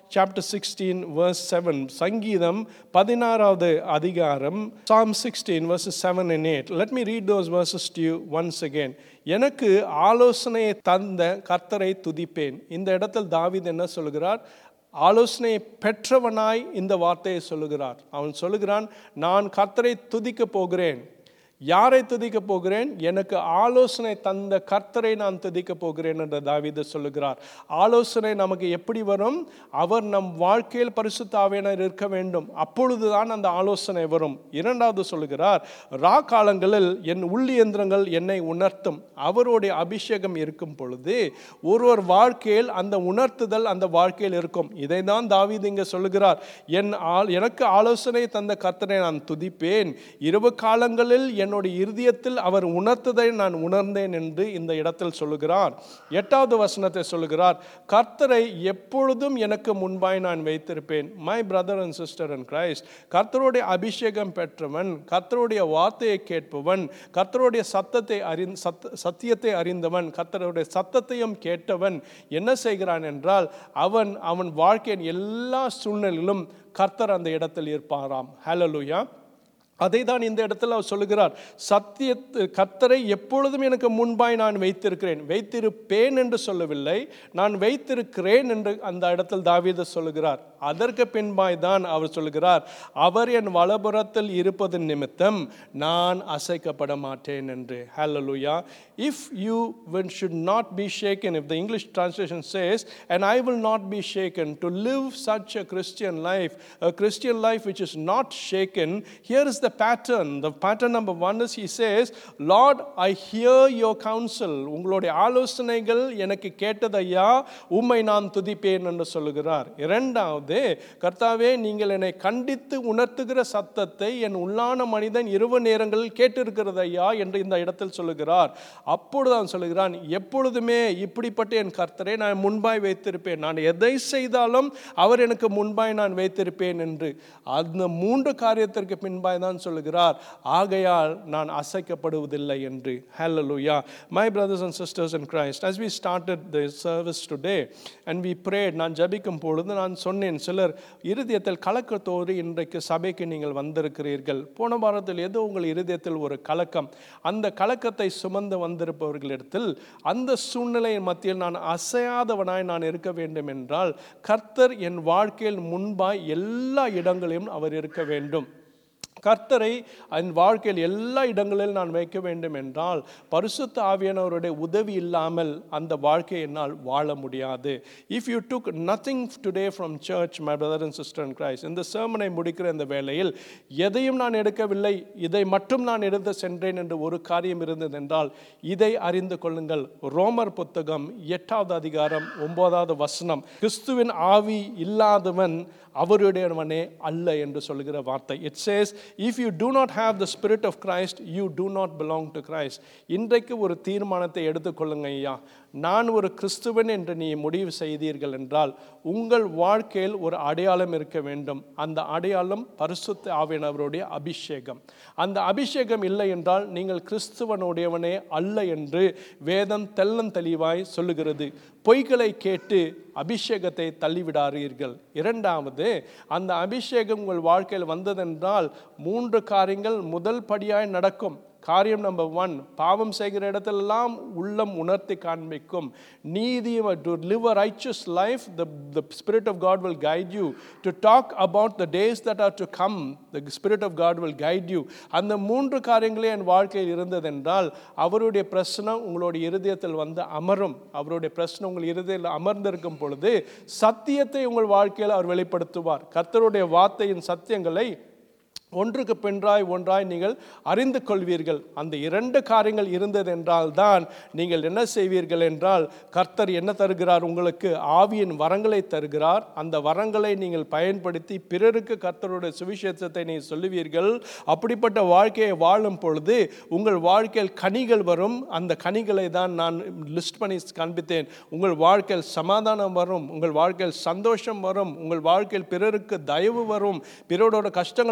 chapter sixteen verse seven சங்கீதம் பதினாறாவது அதிகாரம் Psalm sixteen verses seven and eight let me read those verses to you once again எனக்கு ஆலோசனையை தந்த கர்த்தரை துதிப்பேன் இந்த இடத்தில் தாவீது என்ன சொல்கிறார் ஆலோசனையை பெற்றவனாய் இந்த வார்த்தையை சொல்லுகிறார் அவன் சொல்லுகிறான் நான் கர்த்தரை துதிக்க போகிறேன் யாரை துதிக்க போகிறேன் எனக்கு ஆலோசனை தந்த கர்த்தரை நான் துதிக்க போகிறேன் என்று தாவீது சொல்லுகிறார் ஆலோசனை நமக்கு எப்படி வரும் அவர் நம் வாழ்க்கையில் பரிசுத்தாவியனர் இருக்க வேண்டும் அப்பொழுதுதான் அந்த ஆலோசனை வரும் இரண்டாவது சொல்லுகிறார் ரா காலங்களில் என் உள்ளியந்திரங்கள் என்னை உணர்த்தும் அவருடைய அபிஷேகம் இருக்கும் பொழுது ஒருவர் வாழ்க்கையில் அந்த உணர்த்துதல் அந்த வாழ்க்கையில் இருக்கும் இதை தான் தாவீது இங்கே சொல்லுகிறார் என் ஆள் எனக்கு ஆலோசனை தந்த கர்த்தரை நான் துதிப்பேன் இரவு காலங்களில் என்னுடைய இருதயத்தில் அவர் உணர்த்ததை நான் உணர்ந்தேன் என்று இந்த இடத்தில் சொல்லுகிறார் எட்டாவது வசனத்தை சொல்லுகிறார் கர்த்தரை எப்பொழுதும் எனக்கு முன்பாய் நான் வைத்திருப்பேன் my brother and sister and Christ கர்த்தருடைய அபிஷேகம் பெற்றவன் கர்த்தருடைய வார்த்தையை கேட்பவன் கர்த்தருடைய சத்தத்தை அறி சத் சத்தியத்தை அறிந்தவன் கர்த்தருடைய சத்தத்தையும் கேட்டவன் என்ன செய்கிறான் என்றால் அவன் அவன் வாழ்க்கையின் எல்லா சூழ்நிலையிலும் கர்த்தர் அந்த இடத்தில் இருப்பாராம் ஹalleluya அதை தான் இந்த இடத்துல அவர் சொல்லுகிறார் சத்திய கர்த்தரை எப்பொழுதும் எனக்கு முன்பாய் நான் வைத்திருக்கிறேன் வைத்திருப்பேன் என்று சொல்லவில்லை நான் வைத்திருக்கிறேன் என்று அந்த இடத்தில் தாவீது சொல்லுகிறார் அதற்கு பின்பாய் தான் அவர் சொல்லுகிறார் அவர் என் வலபுறத்தில் இருப்பது நிமித்தம் நான் அசைக்கப்பட மாட்டேன் என்று ஹalleluya if you when should not be shaken if the english translation says and i will not be shaken to live such a christian life a christian life which is not shaken here is the pattern the pattern number 1 is he says lord i hear your counsel உங்களுடைய ஆலோசனைகள் எனக்கு கேட்டதையா உம்மை நான் துதிப்பேன் என்று சொல்லுகிறார் இரண்டாவது கர்த்தாவே நீங்கள் என்னை கண்டித்து உணர்த்துகிற சத்தத்தை என் உள்ளான மனிதன் இரவு நேரங்களில் கேட்டிருக்கிறது ஐயா என்று இந்த இடத்தில் சொல்லுகிறார் அப்பொழுது அவன் சொல்லுகிறான் எப்பொழுதுமே இப்படிப்பட்ட என் கர்த்தரை நான் முன்பாய் வைத்திருப்பேன் நான் எதை செய்தாலும் அவர் எனக்கு முன்பாய் நான் வைத்திருப்பேன் என்று அந்த மூன்று காரியத்திற்கு பின்பாய் தான் சொல்லுகிறார் ஆகையால் நான் அசைக்கப்படுவதில்லை என்று ஹalleluya my brothers and sisters in Christ as we started the service today and we prayed நான் ஜெபிக்கும் பொழுது நான் சொன்னேன் சிலர் இருதயத்தில் கலக்கத்தோடு இன்றைக்கு சபைக்கு நீங்கள் வந்திருக்கிறீர்கள் போன வாரத்தில் ஏதோ உங்கள் இருதயத்தில் ஒரு கலக்கம் அந்த கலக்கத்தை சுமந்து வந்திருப்பவர்களிடத்தில் அந்த சூழ்நிலையின் மத்தியில் நான் அசையாதவனாய் நான் இருக்க வேண்டும் என்றால் கர்த்தர் என் வாழ்க்கையில் முன்பாய் எல்லா இடங்களிலும் அவர் இருக்க வேண்டும் கர்த்தரை என் வாழ்க்கையில் எல்லா இடங்களிலும் நான் வைக்க வேண்டும் என்றால் பரிசுத்த ஆவியானவருடைய உதவி இல்லாமல் அந்த வாழ்க்கையை என்னால் வாழ முடியாது if you took nothing today from church my brother and sister and Christ இந்த sermon-ஐ முடிக்கிற இந்த வேளையில் எதையும் நான் எடுக்கவில்லை இதை மட்டும் நான் எடுத்து சென்றேன் என்று ஒரு காரியம் இருந்தது என்றால் இதை அறிந்து கொள்ளுங்கள் ரோமர் புத்தகம் எட்டாவது அதிகாரம் ஒன்பதாவது வசனம் கிறிஸ்துவின் ஆவி இல்லாதவன் அவருடையவனே அல்ல என்று சொல்லுகிற வார்த்தை it says if you do not have the spirit of Christ you do not belong to Christ இன்றைக்கு ஒரு தீர்மானத்தை எடுத்துக்கொள்ளுங்க ஐயா நான் ஒரு கிறிஸ்துவன் என்று நீ முடிவு செய்தீர்கள் என்றால் உங்கள் வாழ்க்கையில் ஒரு அடையாளம் இருக்க வேண்டும் அந்த அடையாளம் பரிசுத்த ஆவியானவருடைய அபிஷேகம் அந்த அபிஷேகம் இல்லை என்றால் நீங்கள் கிறிஸ்துவனுடையவனே அல்ல என்று வேதம் தெள்ளன் தெளிவாய் சொல்லுகிறது பொய்களை கேட்டு அபிஷேகத்தை தள்ளிவிடாதீர்கள் இரண்டாவது அந்த அபிஷேகம் உங்கள் வாழ்க்கையில் வந்ததென்றால் மூன்று காரியங்கள் முதல் படியாய் நடக்கும் காரியம் நம்பர் ஒன் பாவம் செய்கிற இடத்திலெல்லாம் உள்ளம் உணர்த்தி காண்பிக்கும் நீதி to live a righteous life the the spirit of God will guide you to talk about the days that are to come the spirit of God will guide you அந்த மூன்று காரியங்களே என் வாழ்க்கையில் இருந்ததென்றால் அவருடைய பிரச்சனை உங்களுடைய இருதயத்தில் வந்து அமரும் அவருடைய பிரச்சனை உங்கள் இருதயத்தில் அமர்ந்திருக்கும் பொழுது சத்தியத்தை உங்கள் வாழ்க்கையில் அவர் வெளிப்படுத்துவார் கர்த்தருடைய வார்த்தையின் சத்தியங்களை ஒன்றுக்கு பின்றாய் ஒன்றாய் நீங்கள் அறிந்து கொள்வீர்கள் அந்த இரண்டு காரியங்கள் இருந்தது என்றால் தான் நீங்கள் என்ன செய்வீர்கள் என்றால் கர்த்தர் என்ன தருகிறார் உங்களுக்கு ஆவியின் வரங்களை தருகிறார் அந்த வரங்களை நீங்கள் பயன்படுத்தி பிறருக்கு கர்த்தருடைய சுவிசேஷத்தை நீங்கள் சொல்லுவீர்கள் அப்படிப்பட்ட வாழ்க்கையை வாழும் பொழுது உங்கள் வாழ்க்கையில் கனிகள் வரும் அந்த கனிகளை தான் நான் லிஸ்ட் பண்ணி காண்பித்தேன் உங்கள் வாழ்க்கையில் சமாதானம் வரும் உங்கள் வாழ்க்கையில் சந்தோஷம் வரும் உங்கள் வாழ்க்கையில் பிறருக்கு தயவு வரும் பிறரோட கஷ்டங்கள் பார்க்கும்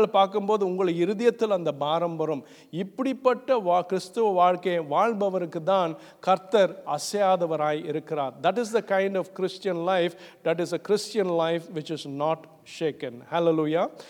பார்க்கும்போது உங்கள் இருதயத்தில் அந்த பாரம் வரும் இப்படிப்பட்ட வா கிறிஸ்துவ வாழ்க்கையை வாழ்பவருக்கு தான் கர்த்தர் அசையாதவராய் இருக்கிறார் that is the kind of Christian life that is a Christian life which is not shaken hallelujah